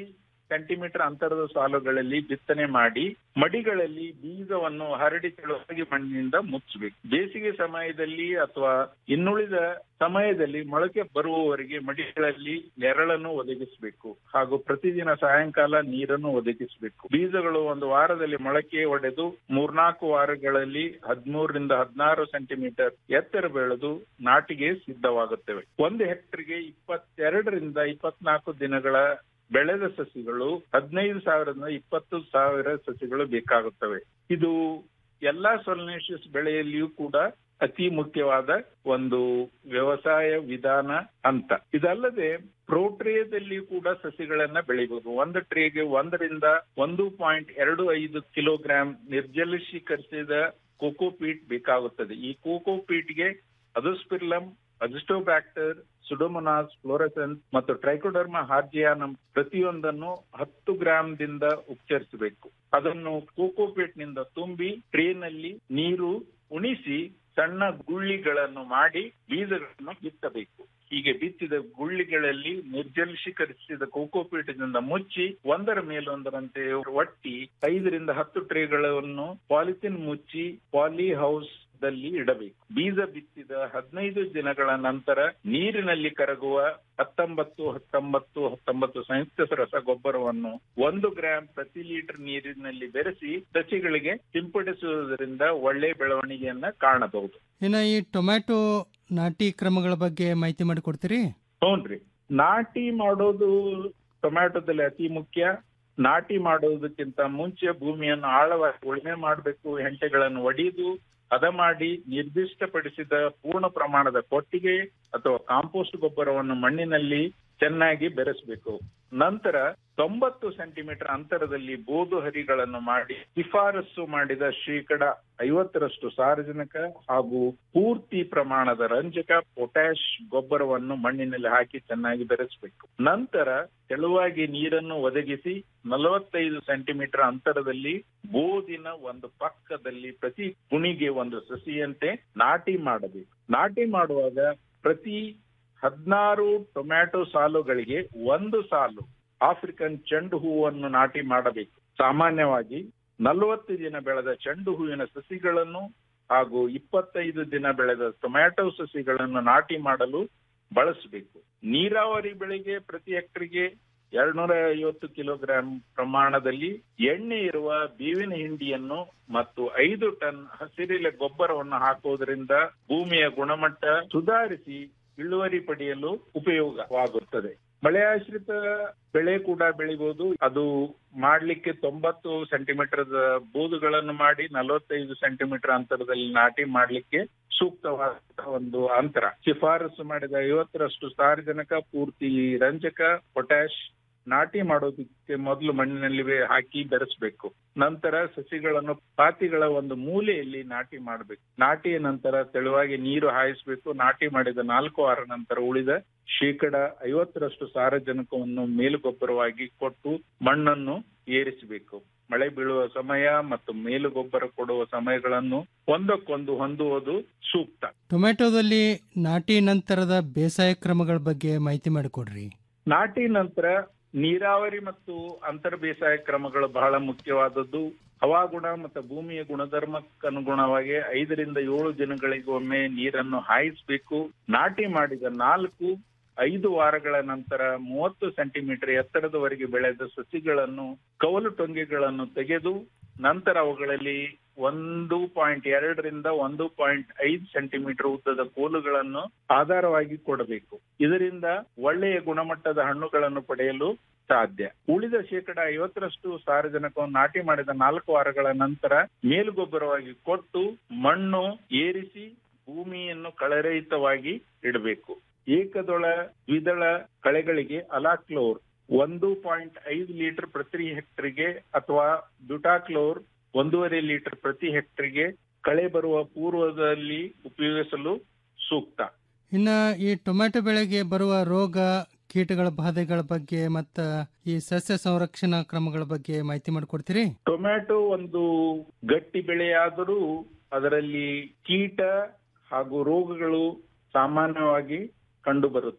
ಸೆಂಟಿಮೀಟರ್ ಅಂತರದ ಸಾಲುಗಳಲ್ಲಿ ಬಿತ್ತನೆ ಮಾಡಿ ಮಡಿಗಳಲ್ಲಿ ಬೀಜವನ್ನು ಹರಡಿ ತೆಳುವಾಗಿ ಮಣ್ಣಿನಿಂದ ಮುಚ್ಚಬೇಕು ಬೇಸಿಗೆ ಸಮಯದಲ್ಲಿ ಅಥವಾ ಇನ್ನುಳಿದ ಸಮಯದಲ್ಲಿ ಮೊಳಕೆ ಬರುವವರೆಗೆ ಮಡಿಗಳಲ್ಲಿ ನೆರಳನ್ನು ಒದಗಿಸಬೇಕು ಹಾಗೂ ಪ್ರತಿದಿನ ಸಾಯಂಕಾಲ ನೀರನ್ನು ಒದಗಿಸಬೇಕು ಬೀಜಗಳು ಒಂದು ವಾರದಲ್ಲಿ ಮೊಳಕೆ ಒಡೆದು ಮೂರ್ನಾಲ್ಕು ವಾರಗಳಲ್ಲಿ ಹದಿಮೂರರಿಂದ ಹದಿನಾರು ಸೆಂಟಿಮೀಟರ್ ಎತ್ತರ ಬೆಳೆದು ನಾಟಿಗೆ ಸಿದ್ಧವಾಗುತ್ತವೆ ಒಂದು ಹೆಕ್ಟರ್ಗೆ ಇಪ್ಪತ್ತೆರಡರಿಂದ ಇಪ್ಪತ್ನಾಲ್ಕು ದಿನಗಳ ಬೆಳೆದ ಸಸಿಗಳು ಹದಿನೈದು ಸಾವಿರದಿಂದ ಇಪ್ಪತ್ತು ಸಾವಿರ ಸಸಿಗಳು ಬೇಕಾಗುತ್ತವೆ ಇದು ಎಲ್ಲಾ ಸೊಲ್ನೇಷಿಯಸ್ ಬೆಳೆಯಲ್ಲಿಯೂ ಕೂಡ ಅತಿ ಮುಖ್ಯವಾದ ಒಂದು ವ್ಯವಸಾಯ ವಿಧಾನ ಅಂತ ಇದಲ್ಲದೆ ಪ್ರೋಟ್ರೇದಲ್ಲಿ ಕೂಡ ಸಸಿಗಳನ್ನ ಬೆಳಿಬಹುದು ಒಂದು ಟ್ರೇಗೆ ಒಂದರಿಂದ ಒಂದು ಪಾಯಿಂಟ್ ಎರಡು ಐದು ಕಿಲೋಗ್ರಾಂ ನಿರ್ಜಲೀಕರಿಸಿದ ಕೋಕೋಪೀಟ್ ಬೇಕಾಗುತ್ತದೆ ಈ ಕೋಕೋಪೀಟ್ಗೆ ಅದುಸ್ಪಿರ್ಲಮ್ ಅಜಿಸ್ಟೋಬ್ಯಾಕ್ಟರ್ ಸುಡೋಮೊನಾಸ್ ಫ್ಲೋರಸೆನ್ಸ್ ಮತ್ತು ಟ್ರೈಕೋಡರ್ಮ ಹಾರ್ಜಿಯಾನಮ್ ಪ್ರತಿಯೊಂದನ್ನು ಹತ್ತು ಗ್ರಾಂದಿಂದ ಉಪಚರಿಸಬೇಕು ಅದನ್ನು ಕೋಕೋಪೀಟ್ ನಿಂದ ತುಂಬಿ ಟ್ರೇನಲ್ಲಿ ನೀರು ಉಣಿಸಿ ಸಣ್ಣ ಗುಳ್ಳಿಗಳನ್ನು ಮಾಡಿ ಬೀಜಗಳನ್ನು ಬಿತ್ತಬೇಕು ಹೀಗೆ ಬಿತ್ತಿದ ಗುಳ್ಳಿಗಳಲ್ಲಿ ನಿರ್ಜಲೀಕರಿಸಿದ ಕೋಕೋಪೀಟದಿಂದ ಮುಚ್ಚಿ ಒಂದರ ಮೇಲೊಂದರಂತೆ ಒಟ್ಟಿ ಐದರಿಂದ ಹತ್ತು ಟ್ರೇಗಳನ್ನು ಪಾಲಿಥಿನ್ ಮುಚ್ಚಿ ಪಾಲಿ ಹೌಸ್ ದಲ್ಲಿ ಇಡಬೇಕು ಬೀಜ ಬಿತ್ತಿದ ಹದಿನೈದು ದಿನಗಳ ನಂತರ ನೀರಿನಲ್ಲಿ ಕರಗುವ ಹತ್ತೊಂಬತ್ತು ಹತ್ತೊಂಬತ್ತು ಹತ್ತೊಂಬತ್ತು ಸಂಯುಕ್ತ ರಸಗೊಬ್ಬರವನ್ನು ಒಂದು ಗ್ರಾಂ ಪ್ರತಿ ಲೀಟರ್ ನೀರಿನಲ್ಲಿ ಬೆರೆಸಿ ಸಸಿಗಳಿಗೆ ಸಿಂಪಡಿಸುವುದರಿಂದ ಒಳ್ಳೆ ಬೆಳವಣಿಗೆಯನ್ನ ಕಾಣಬಹುದು ಇನ್ನು ಈ ಟೊಮ್ಯಾಟೊ ನಾಟಿ ಕ್ರಮಗಳ ಬಗ್ಗೆ ಮಾಹಿತಿ ಮಾಡಿಕೊಡ್ತೀರಿ ಹೌನ್ರಿ ನಾಟಿ ಮಾಡೋದು ಟೊಮ್ಯಾಟೊದಲ್ಲಿ ಅತಿ ಮುಖ್ಯ ನಾಟಿ ಮಾಡೋದಕ್ಕಿಂತ ಮುಂಚೆ ಭೂಮಿಯನ್ನು ಆಳವಾಗಿ ಉಳುಮೆ ಮಾಡಬೇಕು ಹೆಂಟೆಗಳನ್ನು ಒಡೆಯುದು ಹದ ಮಾಡಿ ನಿರ್ದಿಷ್ಟಪಡಿಸಿದ ಪೂರ್ಣ ಪ್ರಮಾಣದ ಕೊಟ್ಟಿಗೆ ಅಥವಾ ಕಾಂಪೋಸ್ಟ್ ಗೊಬ್ಬರವನ್ನು ಮಣ್ಣಿನಲ್ಲಿ ಚೆನ್ನಾಗಿ ಬೆರೆಸಬೇಕು ನಂತರ ತೊಂಬತ್ತು ಸೆಂಟಿಮೀಟರ್ ಅಂತರದಲ್ಲಿ ಬೋದು ಹರಿಗಳನ್ನು ಮಾಡಿ ಶಿಫಾರಸು ಮಾಡಿದ ಶೇಕಡ ಐವತ್ತರಷ್ಟು ಸಾರಜನಕ ಹಾಗೂ ಪೂರ್ತಿ ಪ್ರಮಾಣದ ರಂಜಕ ಪೊಟ್ಯಾಶ್ ಗೊಬ್ಬರವನ್ನು ಮಣ್ಣಿನಲ್ಲಿ ಹಾಕಿ ಚೆನ್ನಾಗಿ ಬೆರೆಸಬೇಕು ನಂತರ ತೆಳುವಾಗಿ ನೀರನ್ನು ಒದಗಿಸಿ ನಲವತ್ತೈದು ಸೆಂಟಿಮೀಟರ್ ಅಂತರದಲ್ಲಿ ಬೋದಿನ ಒಂದು ಪಕ್ಕದಲ್ಲಿ ಪ್ರತಿ ಗುಣಿಗೆ ಒಂದು ಸಸಿಯಂತೆ ನಾಟಿ ಮಾಡಬೇಕು ನಾಟಿ ಮಾಡುವಾಗ ಪ್ರತಿ ಹದಿನಾರು ಟೊಮ್ಯಾಟೊ ಸಾಲುಗಳಿಗೆ ಒಂದು ಸಾಲು ಆಫ್ರಿಕನ್ ಚೆಂಡು ಹೂವನ್ನು ನಾಟಿ ಮಾಡಬೇಕು ಸಾಮಾನ್ಯವಾಗಿ ನಲವತ್ತು ದಿನ ಬೆಳೆದ ಚೆಂಡು ಹೂವಿನ ಸಸಿಗಳನ್ನು ಹಾಗೂ ಇಪ್ಪತ್ತೈದು ದಿನ ಬೆಳೆದ ಟೊಮ್ಯಾಟೊ ಸಸಿಗಳನ್ನು ನಾಟಿ ಮಾಡಲು ಬಳಸಬೇಕು ನೀರಾವರಿ ಬೆಳೆಗೆ ಪ್ರತಿ ಹೆಕ್ಟರ್ಗೆ ಎರಡ್ನೂರ ಐವತ್ತು ಕಿಲೋಗ್ರಾಂ ಪ್ರಮಾಣದಲ್ಲಿ ಎಣ್ಣೆ ಇರುವ ಬೇವಿನ ಹಿಂಡಿಯನ್ನು ಮತ್ತು ಐದು ಟನ್ ಹಸಿರೆಲೆ ಗೊಬ್ಬರವನ್ನು ಹಾಕುವುದರಿಂದ ಭೂಮಿಯ ಗುಣಮಟ್ಟ ಸುಧಾರಿಸಿ ಇಳುವರಿ ಪಡೆಯಲು ಉಪಯೋಗವಾಗುತ್ತದೆ ಮಳೆ ಆಶ್ರಿತ ಬೆಳೆ ಕೂಡ ಬೆಳಿಬಹುದು ಅದು ಮಾಡ್ಲಿಕ್ಕೆ ತೊಂಬತ್ತು ಸೆಂಟಿಮೀಟರ್ ಬೂದುಗಳನ್ನು ಮಾಡಿ ನಲವತ್ತೈದು ಸೆಂಟಿಮೀಟರ್ ಅಂತರದಲ್ಲಿ ನಾಟಿ ಮಾಡ್ಲಿಕ್ಕೆ ಸೂಕ್ತವಾದ ಒಂದು ಅಂತರ ಶಿಫಾರಸು ಮಾಡಿದ ಐವತ್ತರಷ್ಟು ಸಾರಜನಕ ಪೂರ್ತಿ ರಂಜಕ ಪೊಟ್ಯಾಶ್ ನಾಟಿ ಮಾಡೋದಕ್ಕೆ ಮೊದಲು ಮಣ್ಣಿನಲ್ಲಿ ಹಾಕಿ ಬೆರೆಸಬೇಕು ನಂತರ ಸಸಿಗಳನ್ನು ಪಾತಿಗಳ ಒಂದು ಮೂಲೆಯಲ್ಲಿ ನಾಟಿ ಮಾಡಬೇಕು ನಾಟಿಯ ನಂತರ ತೆಳುವಾಗಿ ನೀರು ಹಾಯಿಸಬೇಕು ನಾಟಿ ಮಾಡಿದ ನಾಲ್ಕು ವಾರ ನಂತರ ಉಳಿದ ಶೇಕಡ ಐವತ್ತರಷ್ಟು ಸಾರಜನಕವನ್ನು ಮೇಲುಗೊಬ್ಬರವಾಗಿ ಕೊಟ್ಟು ಮಣ್ಣನ್ನು ಏರಿಸಬೇಕು ಮಳೆ ಬೀಳುವ ಸಮಯ ಮತ್ತು ಮೇಲುಗೊಬ್ಬರ ಕೊಡುವ ಸಮಯಗಳನ್ನು ಒಂದಕ್ಕೊಂದು ಹೊಂದುವುದು ಸೂಕ್ತ ಟೊಮ್ಯಾಟೊದಲ್ಲಿ ನಾಟಿ ನಂತರದ ಬೇಸಾಯ ಕ್ರಮಗಳ ಬಗ್ಗೆ ಮಾಹಿತಿ ಮಾಡಿಕೊಡ್ರಿ ನಾಟಿ ನಂತರ ನೀರಾವರಿ ಮತ್ತು ಅಂತರ್ ಬೇಸಾಯ ಕ್ರಮಗಳು ಬಹಳ ಮುಖ್ಯವಾದದ್ದು ಹವಾಗುಣ ಮತ್ತು ಭೂಮಿಯ ಗುಣಧರ್ಮಕ್ಕೆ ಅನುಗುಣವಾಗಿ ಐದರಿಂದ ಏಳು ದಿನಗಳಿಗೊಮ್ಮೆ ನೀರನ್ನು ಹಾಯಿಸಬೇಕು ನಾಟಿ ಮಾಡಿದ ನಾಲ್ಕು ಐದು ವಾರಗಳ ನಂತರ ಮೂವತ್ತು ಸೆಂಟಿಮೀಟರ್ ಎತ್ತರದವರೆಗೆ ಬೆಳೆದ ಸಸಿಗಳನ್ನು ಕವಲು ಟೊಂಗೆಗಳನ್ನು ತೆಗೆದು ನಂತರ ಅವುಗಳಲ್ಲಿ ಒಂದು ಪಾಯಿಂಟ್ ಎರಡರಿಂದ ಒಂದು ಪಾಯಿಂಟ್ ಐದು ಸೆಂಟಿಮೀಟರ್ ಉದ್ದದ ಕೋಲುಗಳನ್ನು ಆಧಾರವಾಗಿ ಕೊಡಬೇಕು ಇದರಿಂದ ಒಳ್ಳೆಯ ಗುಣಮಟ್ಟದ ಹಣ್ಣುಗಳನ್ನು ಪಡೆಯಲು ಸಾಧ್ಯ ಉಳಿದ ಶೇಕಡ ಐವತ್ತರಷ್ಟು ಸಾರಜನಕವನ್ನು ನಾಟಿ ಮಾಡಿದ ನಾಲ್ಕು ವಾರಗಳ ನಂತರ ಮೇಲುಗೊಬ್ಬರವಾಗಿ ಕೊಟ್ಟು ಮಣ್ಣು ಏರಿಸಿ ಭೂಮಿಯನ್ನು ಕಳರಹಿತವಾಗಿ ಇಡಬೇಕು ಏಕದಳ ದ್ವಿದಳ ಕಳೆಗಳಿಗೆ ಅಲಾಕ್ಲೋರ್ ಒಂದು ಪಾಯಿಂಟ್ ಐದು ಲೀಟರ್ ಪ್ರತಿ ಹೆಕ್ಟರ್ಗೆ ಅಥವಾ ಬ್ಯೂಟಾಕ್ಲೋರ್ ಒಂದೂವರೆ ಲೀಟರ್ ಪ್ರತಿ ಹೆಕ್ಟರ್ಗೆ ಕಳೆ ಬರುವ ಪೂರ್ವದಲ್ಲಿ ಉಪಯೋಗಿಸಲು ಸೂಕ್ತ ಇನ್ನ ಈ ಟೊಮ್ಯಾಟೊ ಬೆಳೆಗೆ ಬರುವ ರೋಗ ಕೀಟಗಳ ಬಾಧೆಗಳ ಬಗ್ಗೆ ಮತ್ತ ಈ ಸಸ್ಯ ಸಂರಕ್ಷಣಾ ಕ್ರಮಗಳ ಬಗ್ಗೆ ಮಾಹಿತಿ ಮಾಡಿಕೊಡ್ತೀರಿ ಟೊಮ್ಯಾಟೊ ಒಂದು ಗಟ್ಟಿ ಬೆಳೆಯಾದರೂ ಅದರಲ್ಲಿ ಕೀಟ ಹಾಗೂ ರೋಗಗಳು ಸಾಮಾನ್ಯವಾಗಿ ಕಂಡು ಬರುತ್ತವೆ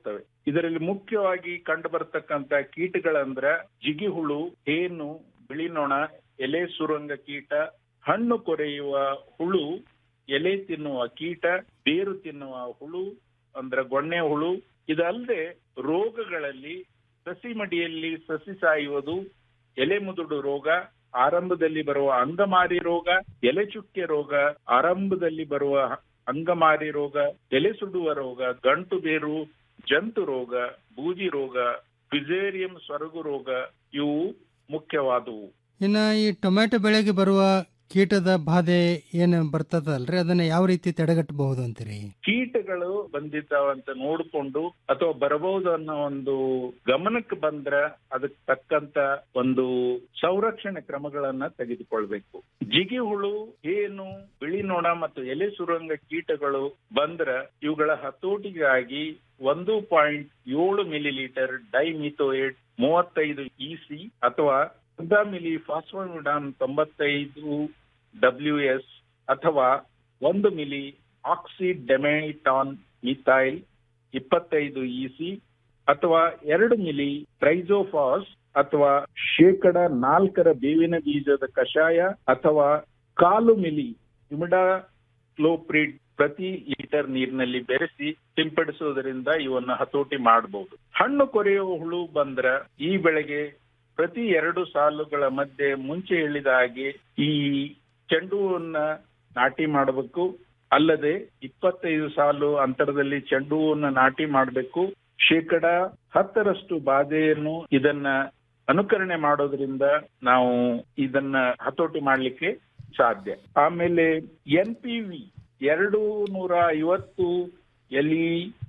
ಇದರಲ್ಲಿ ಮುಖ್ಯವಾಗಿ ಕಂಡು ಬರ್ತಕ್ಕಂತ ಕೀಟಗಳಂದ್ರ ಜಿಗಿಹುಳು ಹೇನು ಬಿಳಿ ನೊಣ ಎಲೆ ಸುರಂಗ ಕೀಟ ಹಣ್ಣು ಕೊರೆಯುವ ಹುಳು ಎಲೆ ತಿನ್ನುವ ಕೀಟ ಬೇರು ತಿನ್ನುವ ಹುಳು ಅಂದ್ರ ಗೊಣ್ಣೆ ಹುಳು ಇದಲ್ಲದೆ ರೋಗಗಳಲ್ಲಿ ಸಸಿ ಮಡಿಯಲ್ಲಿ ಸಸಿ ಸಾಯುವುದು ಎಲೆ ಮುದುಡು ರೋಗ ಆರಂಭದಲ್ಲಿ ಬರುವ ಅಂಗಮಾರಿ ರೋಗ ಎಲೆ ಚುಕ್ಕೆ ರೋಗ ಆರಂಭದಲ್ಲಿ ಬರುವ ಅಂಗಮಾರಿ ರೋಗ ಎಲೆ ಸುಡುವ ರೋಗ ಗಂಟು ಬೇರು ಜಂತು ರೋಗ ಬೂದಿ ರೋಗ ಫಿಸೇರಿಯಂ ಸೊರಗು ರೋಗ ಇವು ಮುಖ್ಯವಾದವು ಇನ್ನ ಈ ಟೊಮ್ಯಾಟೊ ಬೆಳೆಗೆ ಬರುವ ಕೀಟದ ಬಾಧೆ ಏನು ಬರ್ತದಲ್ರಿ ಅದನ್ನ ಯಾವ ರೀತಿ ತಡೆಗಟ್ಟಬಹುದು ಅಂತೀರಿ ಕೀಟಗಳು ಬಂದಿದ್ದಾವಂತ ನೋಡ್ಕೊಂಡು ಅಥವಾ ಬರಬಹುದು ಅನ್ನೋ ಒಂದು ಗಮನಕ್ಕೆ ಬಂದ್ರ ಅದಕ್ಕೆ ತಕ್ಕಂತ ಒಂದು ಸಂರಕ್ಷಣೆ ಕ್ರಮಗಳನ್ನ ತೆಗೆದುಕೊಳ್ಬೇಕು ಜಿಗಿ ಹುಳು ಏನು ಬಿಳಿ ನೊಣ ಮತ್ತು ಎಲೆ ಸುರಂಗ ಕೀಟಗಳು ಬಂದ್ರ ಇವುಗಳ ಹತೋಟಿಗಾಗಿ ಒಂದು ಪಾಯಿಂಟ್ ಏಳು ಮಿಲಿ ಲೀಟರ್ ಡೈಮಿಥೋಯೇಟ್ ಮೂವತ್ತೈದು ಇಸಿ ಅಥವಾ ಅರ್ಧ ಮಿಲಿ ಫಾಸ್ಫೋಮಿಡಾನ್ ತೊಂಬತ್ತೈದು ಡಬ್ಲ್ಯೂ ಎಸ್ ಅಥವಾ ಒಂದು ಮಿಲಿ ಆಕ್ಸಿಡೆಮೆಟಾನ್ ಮಿಥೈಲ್ ಇಪ್ಪತ್ತೈದು ಇಸಿ ಅಥವಾ ಎರಡು ಮಿಲಿ ಟ್ರೈಜೋಫಾಸ್ ಅಥವಾ ಶೇಕಡ ನಾಲ್ಕರ ಬೇವಿನ ಬೀಜದ ಕಷಾಯ ಅಥವಾ ಕಾಲು ಮಿಲಿ ಇಮಿಡಾ ಕ್ಲೋಪ್ರಿಡ್ ಪ್ರತಿ ಲೀಟರ್ ನೀರಿನಲ್ಲಿ ಬೆರೆಸಿ ಸಿಂಪಡಿಸುವುದರಿಂದ ಇವನ್ನ ಹತೋಟಿ ಮಾಡಬಹುದು ಹಣ್ಣು ಕೊರೆಯುವ ಹುಳು ಬಂದ್ರ ಈ ಬೆಳೆಗೆ ಪ್ರತಿ ಎರಡು ಸಾಲುಗಳ ಮಧ್ಯೆ ಮುಂಚೆ ಹೇಳಿದ ಹಾಗೆ ಈ ಚೆಂಡು ಹೂವನ್ನ ನಾಟಿ ಮಾಡಬೇಕು ಅಲ್ಲದೆ ಇಪ್ಪತ್ತೈದು ಸಾಲು ಅಂತರದಲ್ಲಿ ಚೆಂಡು ಹೂವನ್ನ ನಾಟಿ ಮಾಡಬೇಕು ಶೇಕಡ ಹತ್ತರಷ್ಟು ಬಾಧೆಯನ್ನು ಇದನ್ನ ಅನುಕರಣೆ ಮಾಡೋದ್ರಿಂದ ನಾವು ಇದನ್ನ ಹತೋಟಿ ಮಾಡ್ಲಿಕ್ಕೆ ಸಾಧ್ಯ ಆಮೇಲೆ ಎನ್ ಪಿ ವಿ ಎರಡು ನೂರ ಐವತ್ತು ಎಲಿ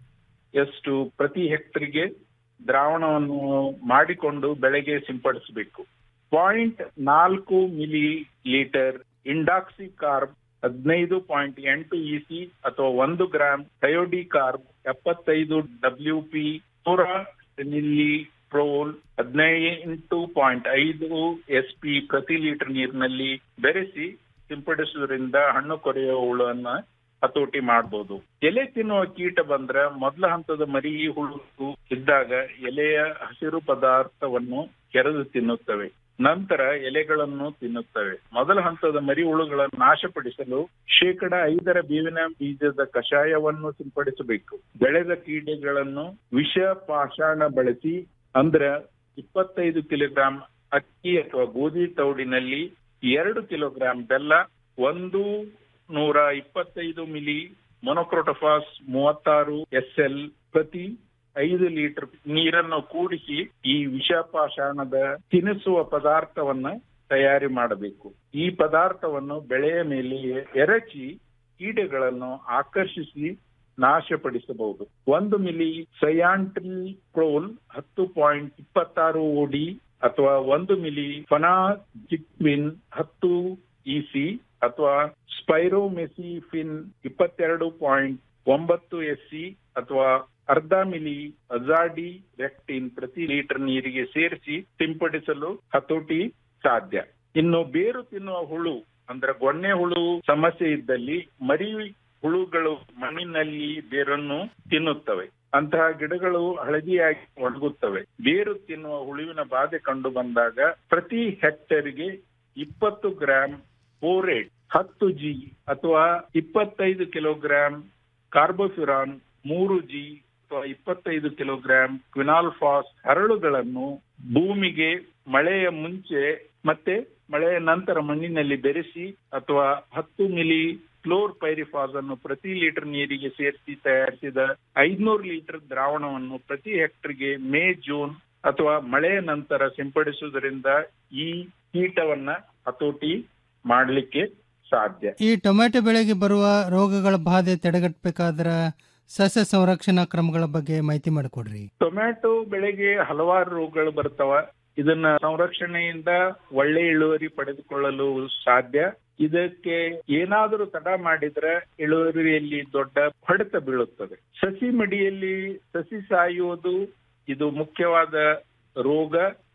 ಎಷ್ಟು ಪ್ರತಿ ಹೆಕ್ಟರ್ಗೆ ದ್ರಾವಣವನ್ನು ಮಾಡಿಕೊಂಡು ಬೆಳೆಗೆ ಸಿಂಪಡಿಸಬೇಕು ಪಾಯಿಂಟ್ ನಾಲ್ಕು ಮಿಲಿ ಲೀಟರ್ ಇಂಡಾಕ್ಸಿ ಕಾರ್ಬ್ ಹದಿನೈದು ಪಾಯಿಂಟ್ ಎಂಟು ಇಸಿ ಅಥವಾ ಒಂದು ಗ್ರಾಮ್ ಥಯೋಡಿ ಕಾರ್ಬ್ ಎಪ್ಪತ್ತೈದು ಡಬ್ಲ್ಯೂ ಪಿ ನೂರ ಮಿಲಿ ಪ್ರೋಲ್ ಹದಿನೈದು ಪಾಯಿಂಟ್ ಐದು ಎಸ್ ಪಿ ಪ್ರತಿ ಲೀಟರ್ ನೀರಿನಲ್ಲಿ ಬೆರೆಸಿ ಸಿಂಪಡಿಸುವುದರಿಂದ ಹಣ್ಣು ಕೊರೆಯುವ ಹುಳನ್ನ ಹತೋಟಿ ಮಾಡಬಹುದು ಎಲೆ ತಿನ್ನುವ ಕೀಟ ಬಂದ್ರ ಮೊದಲ ಹಂತದ ಮರಿ ಹುಳು ಇದ್ದಾಗ ಎಲೆಯ ಹಸಿರು ಪದಾರ್ಥವನ್ನು ಕೆರೆದು ತಿನ್ನುತ್ತವೆ ನಂತರ ಎಲೆಗಳನ್ನು ತಿನ್ನುತ್ತವೆ ಮೊದಲ ಹಂತದ ಮರಿ ಹುಳುಗಳನ್ನು ನಾಶಪಡಿಸಲು ಶೇಕಡ ಐದರ ಬೇವಿನ ಬೀಜದ ಕಷಾಯವನ್ನು ಸಿಂಪಡಿಸಬೇಕು ಬೆಳೆದ ಕೀಟಗಳನ್ನು ವಿಷ ಪಾಷಾಣ ಬಳಸಿ ಅಂದ್ರ ಇಪ್ಪತ್ತೈದು ಕಿಲೋಗ್ರಾಂ ಅಕ್ಕಿ ಅಥವಾ ಗೋಧಿ ತೌಡಿನಲ್ಲಿ ಎರಡು ಕಿಲೋಗ್ರಾಂ ಬೆಲ್ಲ ಒಂದು ನೂರ ಇಪ್ಪತ್ತೈದು ಮಿಲಿ ಮೊನೊಕ್ರೋಟೋಫಾಸ್ ಮೂವತ್ತಾರು ಎಸ್ ಎಲ್ ಪ್ರತಿ ಐದು ಲೀಟರ್ ನೀರನ್ನು ಕೂಡಿಸಿ ಈ ವಿಷಪಾಷಾಣದ ತಿನ್ನಿಸುವ ಪದಾರ್ಥವನ್ನ ತಯಾರಿ ಮಾಡಬೇಕು ಈ ಪದಾರ್ಥವನ್ನು ಬೆಳೆಯ ಮೇಲೆ ಎರಚಿ ಕೀಟಗಳನ್ನು ಆಕರ್ಷಿಸಿ ನಾಶಪಡಿಸಬಹುದು ಒಂದು ಮಿಲಿ ಸಯಾಂಟ್ರಿ ಕ್ರೋಲ್ ಹತ್ತು ಪಾಯಿಂಟ್ ಇಪ್ಪತ್ತಾರು ಓಡಿ ಅಥವಾ ಒಂದು ಮಿಲಿ ಫನಾಜಿಕ್ವಿನ್ ಹತ್ತು ಇಸಿ ಅಥವಾ ಸ್ಪೈರೋಮೆಸಿಫಿನ್ ಇಪ್ಪತ್ತೆರಡು ಪಾಯಿಂಟ್ ಒಂಬತ್ತು ಎಸ್ಸಿ ಅಥವಾ ಅರ್ಧ ಮಿಲಿ ಅಜಾಡಿ ರೆಕ್ಟಿನ್ ಪ್ರತಿ ಲೀಟರ್ ನೀರಿಗೆ ಸೇರಿಸಿ ಸಿಂಪಡಿಸಲು ಹತೋಟಿ ಸಾಧ್ಯ ಇನ್ನು ಬೇರು ತಿನ್ನುವ ಹುಳು ಅಂದ್ರೆ ಗೊಣ್ಣೆ ಹುಳು ಸಮಸ್ಯೆ ಇದ್ದಲ್ಲಿ ಮರಿ ಹುಳುಗಳು ಮಣ್ಣಿನಲ್ಲಿ ಬೇರನ್ನು ತಿನ್ನುತ್ತವೆ ಅಂತಹ ಗಿಡಗಳು ಹಳದಿಯಾಗಿ ಒಣಗುತ್ತವೆ ಬೇರು ತಿನ್ನುವ ಹುಳುವಿನ ಬಾಧೆ ಕಂಡು ಬಂದಾಗ ಪ್ರತಿ ಹೆಕ್ಟರ್ಗೆ ಇಪ್ಪತ್ತು ಗ್ರಾಂ ಬೋರೇಟ್ ಹತ್ತು ಜಿ ಅಥವಾ ಇಪ್ಪತ್ತೈದು ಕಿಲೋಗ್ರಾಂ ಕಾರ್ಬೋಫಿರಾನ್ ಮೂರು ಜಿ ಅಥವಾ ಇಪ್ಪತ್ತೈದು ಕಿಲೋಗ್ರಾಂ ಕ್ವಿನಾಲ್ಫಾಸ್ ಹರಳುಗಳನ್ನು ಭೂಮಿಗೆ ಮಳೆಯ ಮುಂಚೆ ಮತ್ತೆ ಮಳೆಯ ನಂತರ ಮಣ್ಣಿನಲ್ಲಿ ಬೆರೆಸಿ ಅಥವಾ ಹತ್ತು ಮಿಲಿ ಕ್ಲೋರ್ ಪೈರಿಫಾಸ್ ಅನ್ನು ಪ್ರತಿ ಲೀಟರ್ ನೀರಿಗೆ ಸೇರಿಸಿ ತಯಾರಿಸಿದ ಐದ್ನೂರು ಲೀಟರ್ ದ್ರಾವಣವನ್ನು ಪ್ರತಿ ಹೆಕ್ಟರ್ಗೆ ಮೇ ಜೂನ್ ಅಥವಾ ಮಳೆಯ ನಂತರ ಸಿಂಪಡಿಸುವುದರಿಂದ ಈ ಕೀಟವನ್ನ ಹತೋಟಿ ಮಾಡಲಿಕ್ಕೆ ಸಾಧ್ಯ ಈ ಟೊಮ್ಯಾಟೊ ಬೆಳೆಗೆ ಬರುವ ರೋಗಗಳ ಬಾಧೆ ತಡೆಗಟ್ಟಬೇಕಾದ್ರ ಸಸ್ಯ ಸಂರಕ್ಷಣಾ ಕ್ರಮಗಳ ಬಗ್ಗೆ ಮಾಹಿತಿ ಮಾಡಿಕೊಡ್ರಿ ಟೊಮ್ಯಾಟೊ ಬೆಳೆಗೆ ಹಲವಾರು ರೋಗಗಳು ಬರ್ತಾವ ಇದನ್ನ ಸಂರಕ್ಷಣೆಯಿಂದ ಒಳ್ಳೆ ಇಳುವರಿ ಪಡೆದುಕೊಳ್ಳಲು ಸಾಧ್ಯ ಇದಕ್ಕೆ ಏನಾದರೂ ತಡ ಮಾಡಿದ್ರೆ ಇಳುವರಿಯಲ್ಲಿ ದೊಡ್ಡ ಹೊಡೆತ ಬೀಳುತ್ತದೆ ಸಸಿ ಮಡಿಯಲ್ಲಿ ಸಸಿ ಸಾಯುವುದು ಇದು ಮುಖ್ಯವಾದ ರೋಗ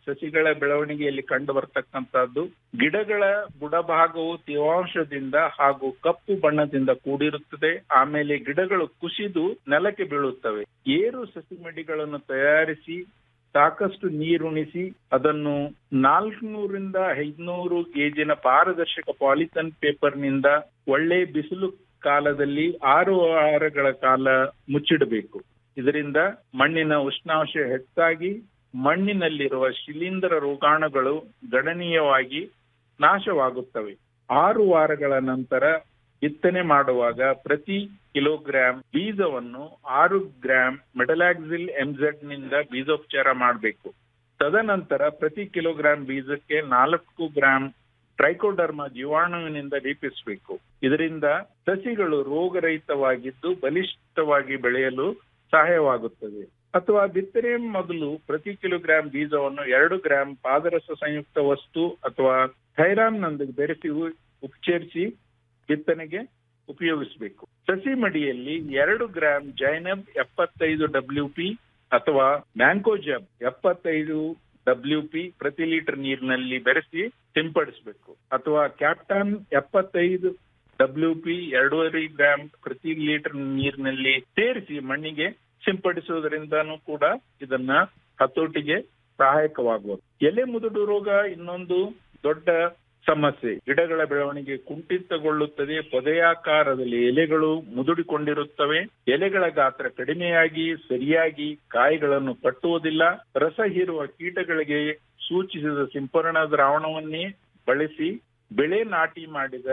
ಸಸಿಗಳ ಬೆಳವಣಿಗೆಯಲ್ಲಿ ಕಂಡು ಬರ್ತಕ್ಕಂತಹದ್ದು ಗಿಡಗಳ ಬುಡಭಾಗವು ತೇವಾಂಶದಿಂದ ಹಾಗೂ ಕಪ್ಪು ಬಣ್ಣದಿಂದ ಕೂಡಿರುತ್ತದೆ ಆಮೇಲೆ ಗಿಡಗಳು ಕುಸಿದು ನೆಲಕ್ಕೆ ಬೀಳುತ್ತವೆ ಏರು ಸಸಿಮಡಿಗಳನ್ನು ತಯಾರಿಸಿ ಸಾಕಷ್ಟು ನೀರುಣಿಸಿ ಅದನ್ನು ನಾಲ್ಕುನೂರಿಂದ ಐದ್ನೂರು ಗೇಜಿನ ಪಾರದರ್ಶಕ ಪಾಲಿಥನ್ ಪೇಪರ್ನಿಂದ ಒಳ್ಳೆ ಬಿಸಿಲು ಕಾಲದಲ್ಲಿ ಆರು ವಾರಗಳ ಕಾಲ ಮುಚ್ಚಿಡಬೇಕು ಇದರಿಂದ ಮಣ್ಣಿನ ಉಷ್ಣಾಂಶ ಹೆಚ್ಚಾಗಿ ಮಣ್ಣಿನಲ್ಲಿರುವ ಶಿಲೀಂಧ್ರ ರೋಗಾಣುಗಳು ಗಣನೀಯವಾಗಿ ನಾಶವಾಗುತ್ತವೆ ಆರು ವಾರಗಳ ನಂತರ ಬಿತ್ತನೆ ಮಾಡುವಾಗ ಪ್ರತಿ ಕಿಲೋಗ್ರಾಂ ಬೀಜವನ್ನು ಆರು ಗ್ರಾಂ ಮೆಡಲಾಕ್ಸಿಲ್ ಎಂಜೆಡ್ ನಿಂದ ಬೀಜೋಪಚಾರ ಮಾಡಬೇಕು ತದನಂತರ ಪ್ರತಿ ಕಿಲೋಗ್ರಾಂ ಬೀಜಕ್ಕೆ ನಾಲ್ಕು ಗ್ರಾಂ ಟ್ರೈಕೋಡರ್ಮ ಜೀವಾಣುವಿನಿಂದ ದೀಪಿಸಬೇಕು ಇದರಿಂದ ಸಸಿಗಳು ರೋಗರಹಿತವಾಗಿದ್ದು ಬಲಿಷ್ಠವಾಗಿ ಬೆಳೆಯಲು ಸಹಾಯವಾಗುತ್ತದೆ ಅಥವಾ ಬಿತ್ತನೆ ಮೊದಲು ಪ್ರತಿ ಕಿಲೋಗ್ರಾಂ ಬೀಜವನ್ನು ಎರಡು ಗ್ರಾಂ ಪಾದರಸ ಸಂಯುಕ್ತ ವಸ್ತು ಅಥವಾ ಥೈರಾಮ್ನೊಂದಿಗೆ ಬೆರೆಸಿ ಉ- ಉಪಚರಿಸಿ ಬಿತ್ತನೆಗೆ ಉಪಯೋಗಿಸಬೇಕು ಸಸಿ ಮಡಿಯಲ್ಲಿ ಎರಡು ಗ್ರಾಂ ಜೈನಬ್ ಎಪ್ಪತ್ತೈದು ಡಬ್ಲ್ಯೂ ಪಿ ಅಥವಾ ಮ್ಯಾಂಕೋಜಬ್ ಎಪ್ಪತ್ತೈದು ಡಬ್ಲ್ಯೂ ಪಿ ಪ್ರತಿ ಲೀಟರ್ ನೀರಿನಲ್ಲಿ ಬೆರೆಸಿ ಸಿಂಪಡಿಸಬೇಕು ಅಥವಾ ಕ್ಯಾಪ್ಟಾನ್ ಎಪ್ಪತ್ತೈದು ಡಬ್ಲ್ಯೂ ಪಿ ಎರಡೂವರೆ ಗ್ರಾಂ ಪ್ರತಿ ಲೀಟರ್ ನೀರಿನಲ್ಲಿ ಸೇರಿಸಿ ಮಣ್ಣಿಗೆ ಸಿಂಪಡಿಸುವುದರಿಂದನೂ ಕೂಡ ಇದನ್ನ ಹತೋಟಿಗೆ ಸಹಾಯಕವಾಗುವುದು ಎಲೆ ಮುದುಡು ರೋಗ ಇನ್ನೊಂದು ದೊಡ್ಡ ಸಮಸ್ಯೆ ಗಿಡಗಳ ಬೆಳವಣಿಗೆ ಕುಂಠಿತಗೊಳ್ಳುತ್ತದೆ ಪೊದೆಯಾಕಾರದಲ್ಲಿ ಎಲೆಗಳು ಮುದುಡಿಕೊಂಡಿರುತ್ತವೆ ಎಲೆಗಳ ಗಾತ್ರ ಕಡಿಮೆಯಾಗಿ ಸರಿಯಾಗಿ ಕಾಯಿಗಳನ್ನು ಕಟ್ಟುವುದಿಲ್ಲ ರಸ ಹೀರುವ ಕೀಟಗಳಿಗೆ ಸೂಚಿಸಿದ ಸಿಂಪರಣಾ ದ್ರಾವಣವನ್ನೇ ಬಳಸಿ ಬೆಳೆ ನಾಟಿ ಮಾಡಿದ